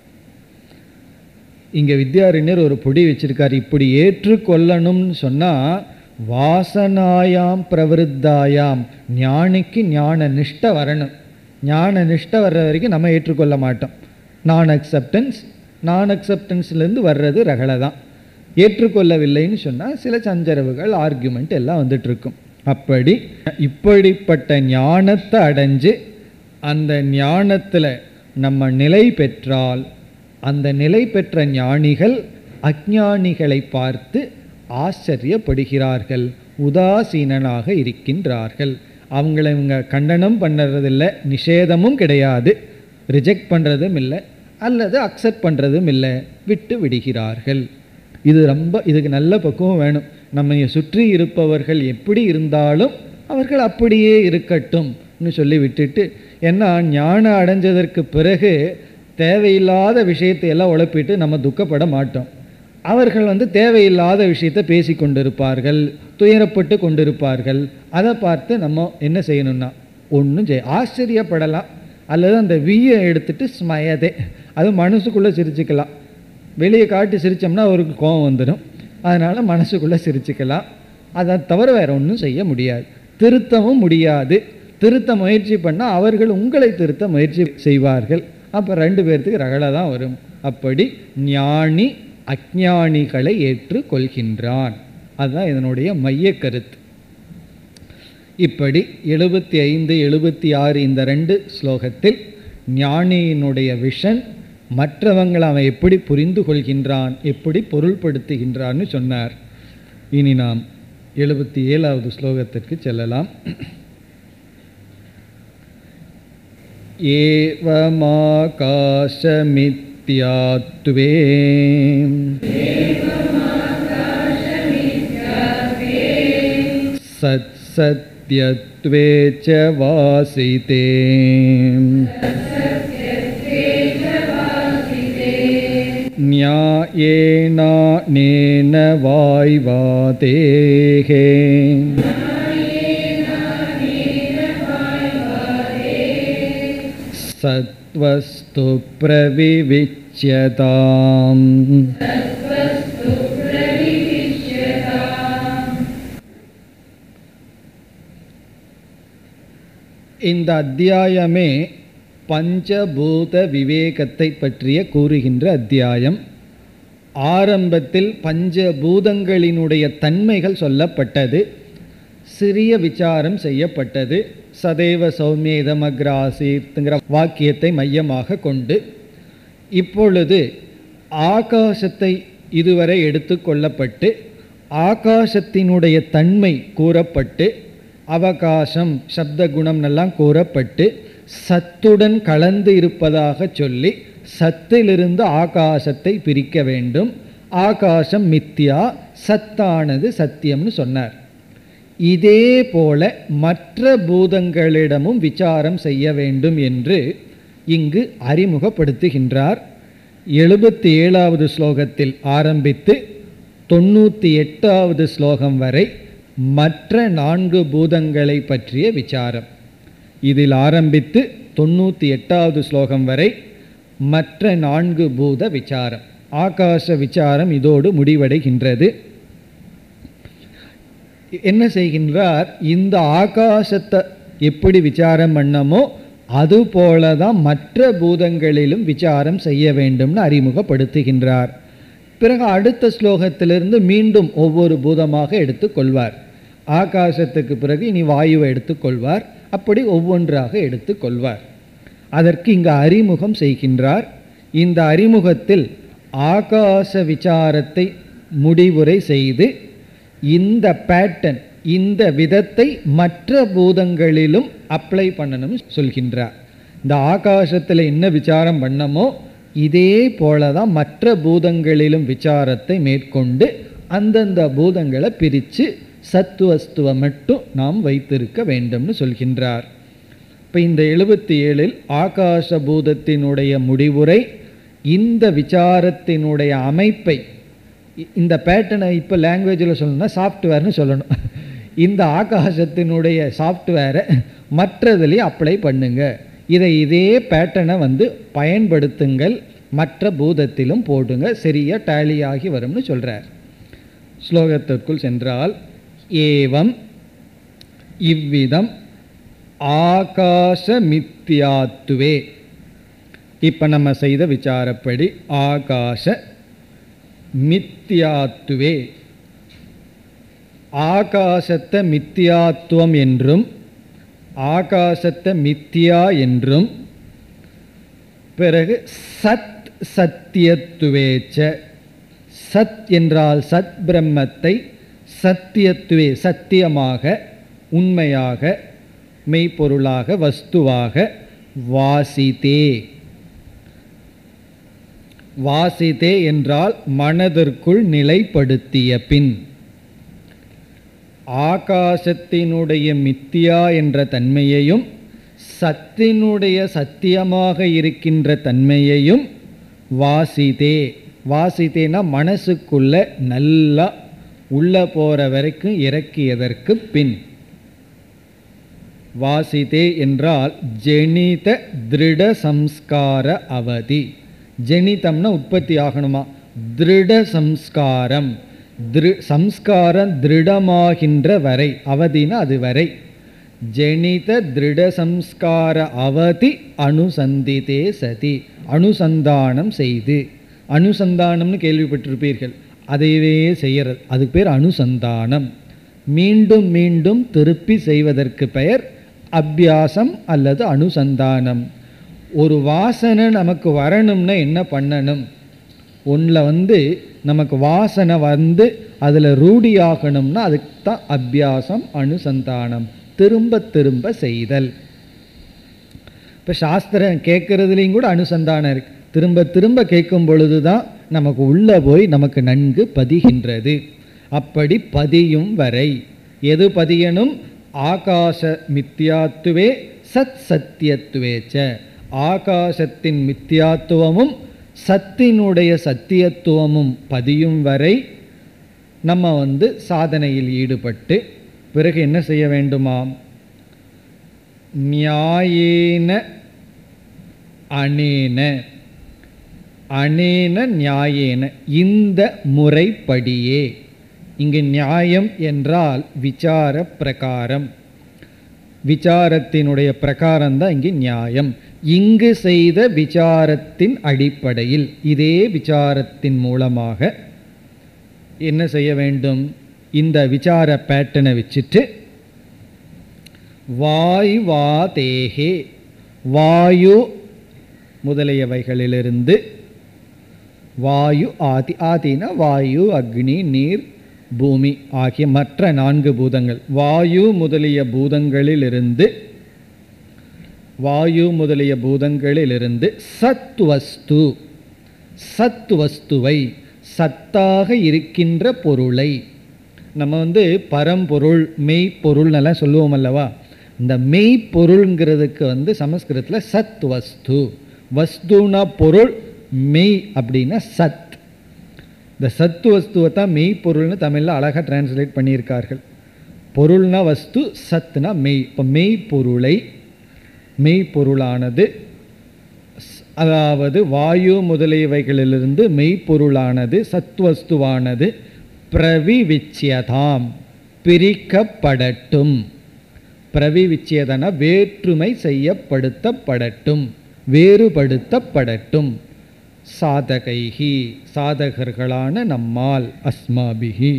இங்கே வித்யாரண்யர் ஒரு பொடி வச்சிருக்கார் இப்படி ஏற்றுக்கொள்ளணும்னு சொன்னால் வாசனாயாம் பிரவருத்தாயாம் ஞானிக்கு ஞான நிஷ்டை வரணும் ஞான நிஷ்டை வர்ற வரைக்கும் நம்ம ஏற்றுக்கொள்ள மாட்டோம் நான் அக்செப்டன்ஸ் நான் அக்செப்டன்ஸ்லேருந்து வர்றது ரகலை தான் ஏற்றுக்கொள்ளவில்லைன்னு சொன்னால் சில சஞ்சரவுகள் ஆர்குமெண்ட் எல்லாம் வந்துட்டு இருக்கும் அப்படி இப்படிப்பட்ட ஞானத்தை அடைஞ்சு அந்த ஞானத்தில் நம்ம நிலை பெற்றால் அந்த நிலை பெற்ற ஞானிகள் அஜ்ஞானிகளை பார்த்து ஆச்சரியப்படுகிறார்கள் உதாசீனனாக இருக்கின்றார்கள் அவங்கள இவங்க கண்டனம் பண்ணுறதில்ல நிஷேதமும் கிடையாது ரிஜெக்ட் பண்ணுறதும் இல்லை அல்லது அக்செப்ட் பண்ணுறதும் இல்லை விட்டு விடுகிறார்கள் இது ரொம்ப இதுக்கு நல்ல பக்குவம் வேணும் நம்ம சுற்றி இருப்பவர்கள் எப்படி இருந்தாலும் அவர்கள் அப்படியே இருக்கட்டும்னு சொல்லி விட்டுட்டு ஏன்னா ஞானம் அடைஞ்சதற்கு பிறகு தேவையில்லாத விஷயத்தை எல்லாம் உழப்பிட்டு நம்ம துக்கப்பட மாட்டோம் அவர்கள் வந்து தேவையில்லாத விஷயத்தை பேசி கொண்டிருப்பார்கள் துயரப்பட்டு கொண்டிருப்பார்கள் அதை பார்த்து நம்ம என்ன செய்யணும்னா ஒன்றும் செய்ய ஆச்சரியப்படலாம் அல்லது அந்த வீயை எடுத்துட்டு ஸ்மயதே அது மனசுக்குள்ளே சிரிச்சுக்கலாம் வெளியே காட்டி சிரித்தோம்னா அவருக்கு கோபம் வந்துடும் அதனால் மனசுக்குள்ளே சிரிச்சுக்கலாம் அதை தவிர வேறு ஒன்றும் செய்ய முடியாது திருத்தவும் முடியாது திருத்த முயற்சி பண்ணால் அவர்கள் உங்களை திருத்த முயற்சி செய்வார்கள் அப்போ ரெண்டு பேர்த்துக்கு ரகலை தான் வரும் அப்படி ஞானி அஜ்ஞானிகளை ஏற்றுக்கொள்கின்றான் அதுதான் இதனுடைய மைய கருத்து இப்படி எழுபத்தி ஐந்து எழுபத்தி ஆறு இந்த ரெண்டு ஸ்லோகத்தில் ஞானியினுடைய விஷன் மற்றவங்களை அவன் எப்படி புரிந்து கொள்கின்றான் எப்படி பொருள்படுத்துகின்றான்னு சொன்னார் இனி நாம் எழுபத்தி ஏழாவது ஸ்லோகத்திற்கு செல்லலாம் ஏவமாகாசமித்யாத்வே सत्सत्यत्वे च वासिते न्यायेनानेन वाय्वातेः सत्त्वस्तु प्रविविच्यताम् இந்த அத்தியாயமே பஞ்சபூத விவேகத்தை பற்றிய கூறுகின்ற அத்தியாயம் ஆரம்பத்தில் பஞ்சபூதங்களினுடைய தன்மைகள் சொல்லப்பட்டது சிறிய விசாரம் செய்யப்பட்டது சதேவ சௌமியதமக்ராசீர்த்துங்கிற வாக்கியத்தை மையமாக கொண்டு இப்பொழுது ஆகாசத்தை இதுவரை எடுத்துக்கொள்ளப்பட்டு ஆகாசத்தினுடைய தன்மை கூறப்பட்டு அவகாசம் சப்த குணம் எல்லாம் கூறப்பட்டு சத்துடன் கலந்து இருப்பதாக சொல்லி சத்திலிருந்து ஆகாசத்தை பிரிக்க வேண்டும் ஆகாசம் மித்யா சத்தானது சத்தியம்னு சொன்னார் இதே போல மற்ற பூதங்களிடமும் விசாரம் செய்ய வேண்டும் என்று இங்கு அறிமுகப்படுத்துகின்றார் எழுபத்தி ஏழாவது ஸ்லோகத்தில் ஆரம்பித்து தொண்ணூற்றி எட்டாவது ஸ்லோகம் வரை மற்ற நான்கு பூதங்களை பற்றிய விசாரம் இதில் ஆரம்பித்து தொண்ணூற்றி எட்டாவது ஸ்லோகம் வரை மற்ற நான்கு பூத விசாரம் ஆகாச விசாரம் இதோடு முடிவடைகின்றது என்ன செய்கின்றார் இந்த ஆகாசத்தை எப்படி விசாரம் பண்ணமோ அதுபோல தான் மற்ற பூதங்களிலும் விசாரம் செய்ய வேண்டும்னு அறிமுகப்படுத்துகின்றார் பிறகு அடுத்த ஸ்லோகத்திலிருந்து மீண்டும் ஒவ்வொரு பூதமாக எடுத்துக்கொள்வார் ஆகாசத்துக்கு பிறகு இனி வாயுவை எடுத்துக்கொள்வார் அப்படி ஒவ்வொன்றாக எடுத்துக்கொள்வார் அதற்கு இங்கு அறிமுகம் செய்கின்றார் இந்த அறிமுகத்தில் ஆகாச விசாரத்தை முடிவுரை செய்து இந்த பேட்டர்ன் இந்த விதத்தை மற்ற பூதங்களிலும் அப்ளை பண்ணணும்னு சொல்கின்றார் இந்த ஆகாசத்தில் என்ன விசாரம் பண்ணமோ இதே போல தான் மற்ற பூதங்களிலும் விசாரத்தை மேற்கொண்டு அந்தந்த பூதங்களை பிரித்து சத்துவஸ்துவ மட்டும் நாம் வைத்திருக்க வேண்டும்னு சொல்கின்றார் இப்போ இந்த எழுபத்தி ஏழில் ஆகாச பூதத்தினுடைய முடிவுரை இந்த விசாரத்தினுடைய அமைப்பை இ- இந்த பேட்டர்னை இப்போ லாங்குவேஜில் சொல்லணும்னா சாஃப்ட்வேர்னு சொல்லணும் இந்த ஆகாசத்தினுடைய சாஃப்ட்வேரை மற்றதுலேயும் அப்ளை பண்ணுங்க இதை இதே பேட்டர்னை வந்து பயன்படுத்துங்கள் மற்ற பூதத்திலும் போடுங்க சரியாக டேலி ஆகி வரும்னு சொல்கிறார் ஸ்லோகத்திற்குள் சென்றால் ஏவம் இவ்விதம் ஆகாச மித்யாத்துவே இப்போ நம்ம செய்த விசாரப்படி ஆகாச மித்யாத்துவே ஆகாசத்தை மித்தியாத்துவம் என்றும் ஆகாசத்தை மித்தியா என்றும் பிறகு சத் சத்தியத்துவேச்ச சத் என்றால் சத் பிரம்மத்தை சத்தியத்துவே சத்தியமாக உண்மையாக மெய்ப்பொருளாக வஸ்துவாக வாசித்தே வாசித்தே என்றால் மனதிற்குள் நிலைப்படுத்திய பின் ஆகாசத்தினுடைய மித்தியா என்ற தன்மையையும் சத்தினுடைய சத்தியமாக இருக்கின்ற தன்மையையும் வாசித்தே வாசித்தேனா மனசுக்குள்ள நல்லா உள்ள போற வரைக்கும் இறக்கியதற்கு பின் வாசித்தே என்றால் ஜெனித திருட சம்ஸ்கார அவதி ஜெனிதம்னா உற்பத்தி ஆகணுமா திருட சம்ஸ்காரம் திரு சம்ஸ்காரம் திருடமாகின்ற வரை அவதினா அது வரை ஜெனித திருட சம்ஸ்கார அவதி அனுசந்திதே சதி அனுசந்தானம் செய்து அனுசந்தானம்னு கேள்விப்பட்டிருப்பீர்கள் அதையவே செய்யறது அதுக்கு பேர் அனுசந்தானம் மீண்டும் மீண்டும் திருப்பி செய்வதற்கு பெயர் அபியாசம் அல்லது அனுசந்தானம் ஒரு வாசனை நமக்கு வரணும்னா என்ன பண்ணணும் ஒன்றில் வந்து நமக்கு வாசனை வந்து அதில் ரூಢியாகணும்னா அதுக்கு தான் அபியாசம் அனுசந்தானம் திரும்ப திரும்ப செய்தல் இப்போ சாஸ்திரம் கேட்குறதுலேயும் கூட அனுசந்தானம் இருக்கு திரும்ப திரும்ப கேட்கும் பொழுது தான் நமக்கு உள்ளே போய் நமக்கு நன்கு பதிகின்றது அப்படி பதியும் வரை எது பதியணும் ஆகாச மித்யாத்துவே சத் சத்தியத்துவேச்ச ஆகாசத்தின் மித்யாத்துவமும் சத்தினுடைய சத்தியத்துவமும் பதியும் வரை நம்ம வந்து சாதனையில் ஈடுபட்டு பிறகு என்ன செய்ய வேண்டுமாம் நியாயேன அனேன அனேன நியாயேன இந்த முறைப்படியே இங்கு நியாயம் என்றால் விசார பிரகாரம் விசாரத்தினுடைய பிரகாரம் தான் இங்கு நியாயம் இங்கு செய்த விசாரத்தின் அடிப்படையில் இதே விசாரத்தின் மூலமாக என்ன செய்ய வேண்டும் இந்த விசார பேட்டனை வச்சுட்டு வாயுவாதேகே வாயு முதலியவைகளிலிருந்து வாயு ஆதி ஆதினா வாயு அக்னி நீர் பூமி ஆகிய மற்ற நான்கு பூதங்கள் வாயு முதலிய பூதங்களிலிருந்து வாயு முதலிய பூதங்களிலிருந்து சத் வஸ்து சத் வஸ்துவை சத்தாக இருக்கின்ற பொருளை நம்ம வந்து பரம்பொருள் மெய்ப்பொருள்னெல்லாம் சொல்லுவோம் அல்லவா இந்த மெய்ப்பொருள்ங்கிறதுக்கு வந்து சமஸ்கிருதத்தில் சத் வஸ்து வஸ்துனா பொருள் மெய் அப்படின்னா சத் இந்த சத்து வஸ்துவை தான் மெய்ப்பொருள்னு தமிழில் அழகாக டிரான்ஸ்லேட் பண்ணியிருக்கார்கள் பொருள்னா வஸ்து சத்துனா மெய் இப்போ மெய்ப்பொருளை மெய்ப்பொருளானது ஸ்- அதாவது வாயு முதலியவைகளிலிருந்து மெய்ப்பொருளானது சத்வஸ்துவானது பிரவிவிச்சியதாம் பிரிக்கப்படட்டும் பிரவிவிச்சியதன வேற்றுமை செய்யப்படுத்தப்படட்டும் வேறுபடுத்தப்படட்டும் சாதகைஹி சாதகர்களான நம்மால் அஸ்மாபிஹி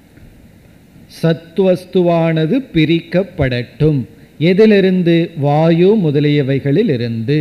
சத்வஸ்துவானது பிரிக்கப்படட்டும் எதிலிருந்து வாயு முதலியவைகளிலிருந்து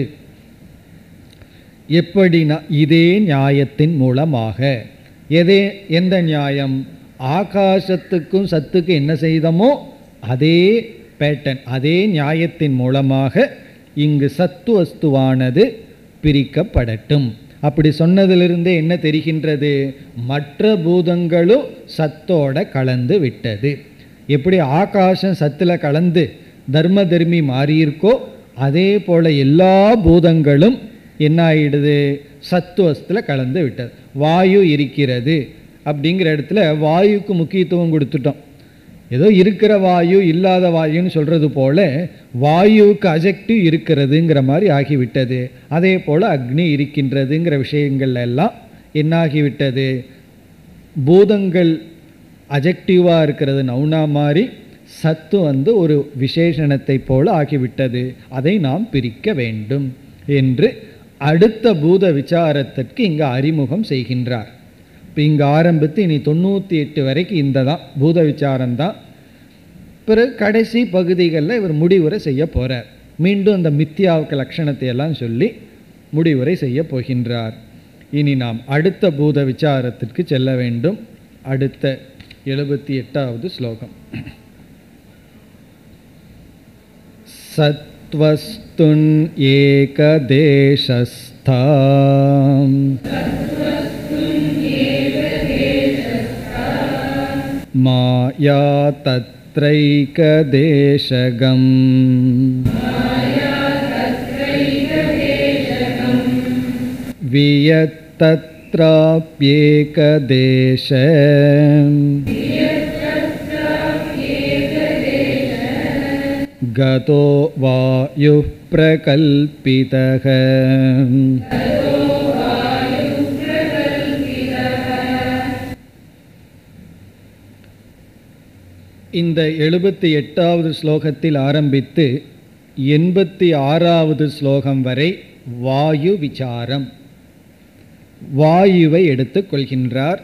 எப்படினா இதே நியாயத்தின் மூலமாக எதே எந்த நியாயம் ஆகாசத்துக்கும் சத்துக்கு என்ன செய்தமோ அதே பேட்டன் அதே நியாயத்தின் மூலமாக இங்கு சத்து வஸ்துவானது பிரிக்கப்படட்டும் அப்படி சொன்னதிலிருந்தே என்ன தெரிகின்றது மற்ற பூதங்களும் சத்தோட கலந்து விட்டது எப்படி ஆகாசம் சத்தில் கலந்து தர்ம தர்மி மாறியிருக்கோ அதே போல எல்லா பூதங்களும் என்ன ஆயிடுது சத்துவஸ்தில் கலந்து விட்டது வாயு இருக்கிறது அப்படிங்கிற இடத்துல வாயுக்கு முக்கியத்துவம் கொடுத்துட்டோம் ஏதோ இருக்கிற வாயு இல்லாத வாயுன்னு சொல்கிறது போல வாயுவுக்கு அஜெக்டிவ் இருக்கிறதுங்கிற மாதிரி ஆகிவிட்டது அதே போல் அக்னி இருக்கின்றதுங்கிற விஷயங்கள்ல எல்லாம் என்னாகிவிட்டது பூதங்கள் அஜெக்டிவாக இருக்கிறது நவுனா மாதிரி சத்து வந்து ஒரு விசேஷணத்தை போல ஆகிவிட்டது அதை நாம் பிரிக்க வேண்டும் என்று அடுத்த பூத விசாரத்திற்கு இங்கு அறிமுகம் செய்கின்றார் இப்போ இங்கே ஆரம்பித்து இனி தொண்ணூற்றி எட்டு வரைக்கும் இந்த தான் பூத விசாரம் தான் பிறகு கடைசி பகுதிகளில் இவர் முடிவுரை செய்ய போகிறார் மீண்டும் அந்த மித்யாவுக்கு லட்சணத்தை எல்லாம் சொல்லி முடிவுரை செய்ய போகின்றார் இனி நாம் அடுத்த பூத விசாரத்திற்கு செல்ல வேண்டும் அடுத்த எழுபத்தி எட்டாவது ஸ்லோகம் சத்வஸ்துன் ஏகதேசஸ்தா மாயா தத்ரைகதேசகம் வியத்தத்ராப்யேகதேச गतो वायुः प्रकल्पितः இந்த எழுபத்தி எட்டாவது ஸ்லோகத்தில் ஆரம்பித்து எண்பத்தி ஆறாவது ஸ்லோகம் வரை வாயு விசாரம் வாயுவை எடுத்துக்கொள்கின்றார்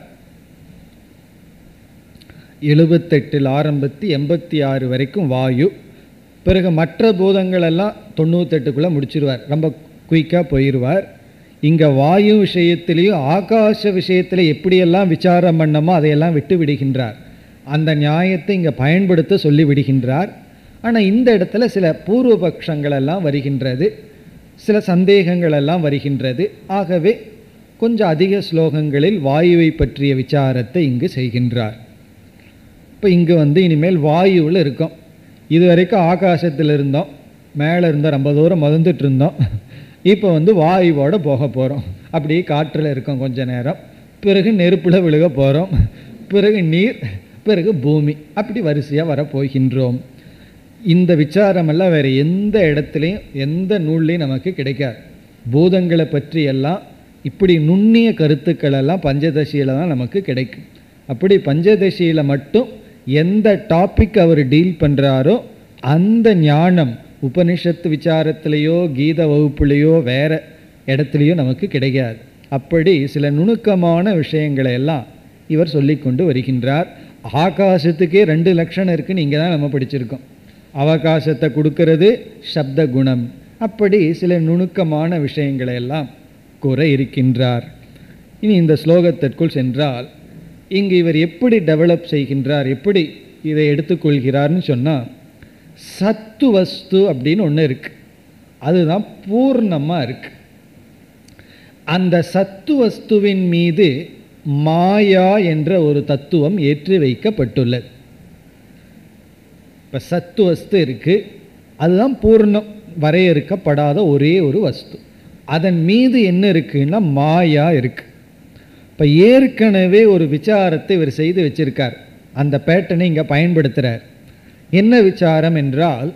எழுபத்தெட்டில் ஆரம்பித்து எண்பத்தி ஆறு வரைக்கும் வாயு பிறகு மற்ற பூதங்கள் எல்லாம் தொண்ணூத்தெட்டுக்குள்ளே முடிச்சிருவார் ரொம்ப குயிக்காக போயிடுவார் இங்கே வாயு விஷயத்திலையும் ஆகாச விஷயத்தில் எப்படியெல்லாம் விசாரம் பண்ணமோ அதையெல்லாம் விட்டு விடுகின்றார் அந்த நியாயத்தை இங்கே பயன்படுத்த சொல்லி விடுகின்றார் ஆனால் இந்த இடத்துல சில பூர்வபக்ஷங்கள் எல்லாம் வருகின்றது சில சந்தேகங்கள் எல்லாம் வருகின்றது ஆகவே கொஞ்சம் அதிக ஸ்லோகங்களில் வாயுவை பற்றிய விசாரத்தை இங்கு செய்கின்றார் இப்போ இங்கே வந்து இனிமேல் வாயுவில் இருக்கோம் இது வரைக்கும் ஆகாசத்தில் இருந்தோம் மேலே இருந்தோம் ரொம்ப தூரம் மதந்துட்டு இருந்தோம் இப்போ வந்து வாயுவோட போக போகிறோம் அப்படியே காற்றில் இருக்கோம் கொஞ்ச நேரம் பிறகு நெருப்பில் விழுக போகிறோம் பிறகு நீர் பிறகு பூமி அப்படி வரிசையாக வர போகின்றோம் இந்த விசாரமெல்லாம் வேறு எந்த இடத்துலையும் எந்த நூல்லையும் நமக்கு கிடைக்காது பூதங்களை பற்றி எல்லாம் இப்படி நுண்ணிய கருத்துக்கள் எல்லாம் பஞ்சதசியில் தான் நமக்கு கிடைக்கும் அப்படி பஞ்சதசியில் மட்டும் எந்த டாபிக் அவர் டீல் பண்ணுறாரோ அந்த ஞானம் உபனிஷத்து விசாரத்திலேயோ கீத வகுப்புலேயோ வேற இடத்துலையோ நமக்கு கிடைக்காது அப்படி சில நுணுக்கமான விஷயங்களை எல்லாம் இவர் சொல்லிக்கொண்டு வருகின்றார் ஆகாசத்துக்கே ரெண்டு லட்சணம் இருக்குன்னு இங்கே தான் நம்ம படிச்சிருக்கோம் அவகாசத்தை கொடுக்கறது சப்த குணம் அப்படி சில நுணுக்கமான விஷயங்களை எல்லாம் கூற இருக்கின்றார் இனி இந்த ஸ்லோகத்திற்குள் சென்றால் இங்கு இவர் எப்படி டெவலப் செய்கின்றார் எப்படி இதை எடுத்துக்கொள்கிறார்னு சொன்னால் சத்து வஸ்து அப்படின்னு ஒன்று இருக்கு அதுதான் பூர்ணமாக இருக்கு அந்த சத்து வஸ்துவின் மீது மாயா என்ற ஒரு தத்துவம் ஏற்றி வைக்கப்பட்டுள்ளது இப்போ சத்து வஸ்து இருக்கு அதுதான் பூர்ணம் வரையறுக்கப்படாத ஒரே ஒரு வஸ்து அதன் மீது என்ன இருக்குன்னா மாயா இருக்கு இப்போ ஏற்கனவே ஒரு விசாரத்தை இவர் செய்து வச்சிருக்கார் அந்த பேட்டனை இங்கே பயன்படுத்துகிறார் என்ன விசாரம் என்றால்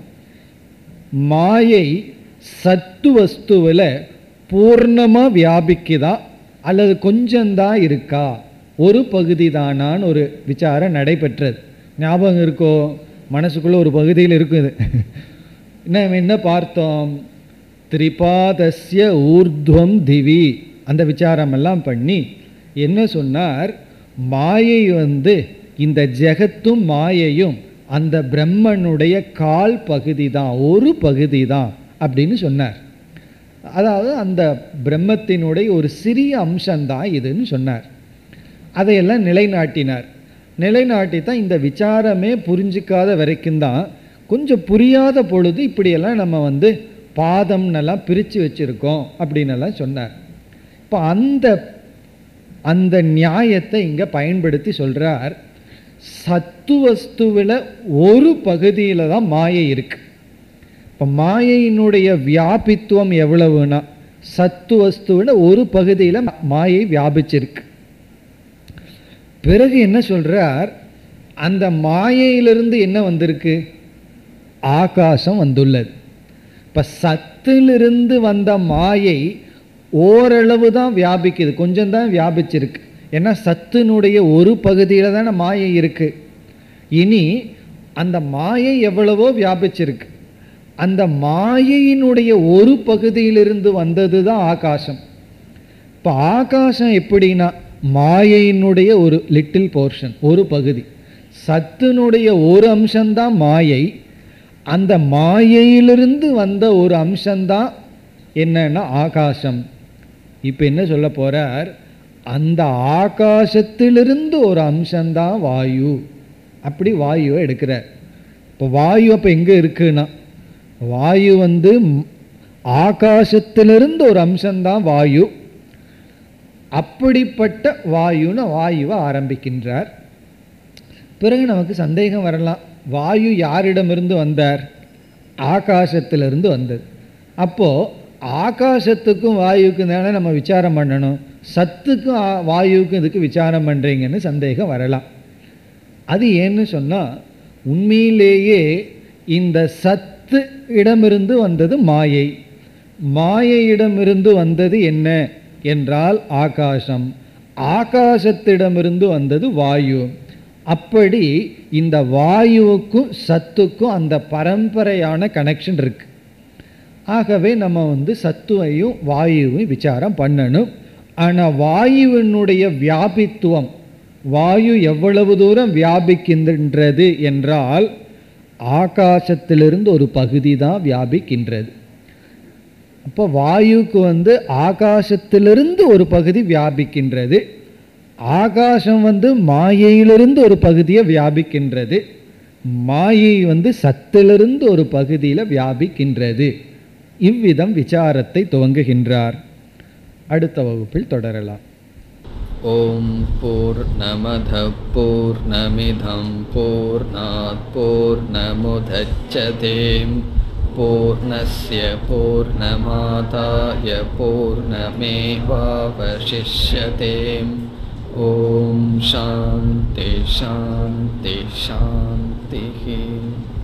மாயை சத்து வஸ்துவில் பூர்ணமாக வியாபிக்குதா அல்லது கொஞ்சம்தான் இருக்கா ஒரு பகுதி தானான்னு ஒரு விசாரம் நடைபெற்றது ஞாபகம் இருக்கோ மனசுக்குள்ளே ஒரு பகுதியில் இருக்குது என்ன என்ன பார்த்தோம் திரிபாதஸ்ய ஊர்துவம் திவி அந்த விசாரமெல்லாம் பண்ணி என்ன சொன்னார் மாயை வந்து இந்த ஜெகத்தும் மாயையும் அந்த பிரம்மனுடைய கால் பகுதி தான் ஒரு பகுதி தான் அப்படின்னு சொன்னார் அதாவது அந்த பிரம்மத்தினுடைய ஒரு சிறிய அம்சம்தான் இதுன்னு சொன்னார் அதையெல்லாம் நிலைநாட்டினார் நிலைநாட்டி தான் இந்த விசாரமே புரிஞ்சிக்காத வரைக்கும் தான் கொஞ்சம் புரியாத பொழுது இப்படியெல்லாம் நம்ம வந்து பாதம்னெல்லாம் பிரித்து வச்சுருக்கோம் அப்படின்னெல்லாம் சொன்னார் இப்போ அந்த அந்த நியாயத்தை இங்கே பயன்படுத்தி சொல்கிறார் சத்துவஸ்துவில் ஒரு பகுதியில் தான் மாயை இருக்குது இப்போ மாயையினுடைய வியாபித்துவம் எவ்வளவுனா சத்துவஸ்துவில் ஒரு பகுதியில் மாயை வியாபிச்சிருக்கு பிறகு என்ன சொல்கிறார் அந்த மாயையிலிருந்து என்ன வந்திருக்கு ஆகாசம் வந்துள்ளது இப்போ சத்திலிருந்து வந்த மாயை ஓரளவு தான் வியாபிக்குது கொஞ்சம் தான் வியாபிச்சிருக்கு ஏன்னா சத்தினுடைய ஒரு பகுதியில் தானே மாயை இருக்குது இனி அந்த மாயை எவ்வளவோ வியாபிச்சிருக்கு அந்த மாயையினுடைய ஒரு பகுதியிலிருந்து வந்தது தான் ஆகாசம் இப்போ ஆகாசம் எப்படின்னா மாயையினுடைய ஒரு லிட்டில் போர்ஷன் ஒரு பகுதி சத்தினுடைய ஒரு அம்சம்தான் மாயை அந்த மாயையிலிருந்து வந்த ஒரு அம்சம்தான் என்னன்னா ஆகாசம் இப்போ என்ன சொல்ல போகிறார் அந்த ஆகாசத்திலிருந்து ஒரு அம்சம்தான் வாயு அப்படி வாயுவை எடுக்கிறார் இப்போ வாயு அப்போ எங்கே இருக்குன்னா வாயு வந்து ஆகாசத்திலிருந்து ஒரு அம்சம்தான் வாயு அப்படிப்பட்ட வாயுன்னு வாயுவை ஆரம்பிக்கின்றார் பிறகு நமக்கு சந்தேகம் வரலாம் வாயு யாரிடமிருந்து வந்தார் ஆகாசத்திலிருந்து வந்தது அப்போது ஆகாசத்துக்கும் வாயுக்கும் தானே நம்ம விசாரம் பண்ணணும் சத்துக்கும் வாயுவுக்கும் இதுக்கு விசாரம் பண்ணுறீங்கன்னு சந்தேகம் வரலாம் அது ஏன்னு சொன்னால் உண்மையிலேயே இந்த சத்து இடமிருந்து வந்தது மாயை மாயையிடமிருந்து வந்தது என்ன என்றால் ஆகாசம் ஆகாசத்திடமிருந்து வந்தது வாயு அப்படி இந்த வாயுவுக்கும் சத்துக்கும் அந்த பரம்பரையான கனெக்ஷன் இருக்கு ஆகவே நம்ம வந்து சத்துவையும் வாயுவையும் விசாரம் பண்ணணும் ஆனால் வாயுவினுடைய வியாபித்துவம் வாயு எவ்வளவு தூரம் வியாபிக்கின்றது என்றால் ஆகாசத்திலிருந்து ஒரு பகுதி தான் வியாபிக்கின்றது அப்போ வாயுக்கு வந்து ஆகாசத்திலிருந்து ஒரு பகுதி வியாபிக்கின்றது ஆகாசம் வந்து மாயையிலிருந்து ஒரு பகுதியை வியாபிக்கின்றது மாயை வந்து சத்திலிருந்து ஒரு பகுதியில் வியாபிக்கின்றது இவ்விதம் விசாரத்தை துவங்குகின்றார் அடுத்த வகுப்பில் தொடரலாம் ॐ पूर्णमधः पूर्णमिधं पूर्णात् पूर्णमुदच्छते पूर्णस्य पूर्णमादाय पूर्णमेवावशिष्यते ॐ शान्ति शान्ति शान्तिः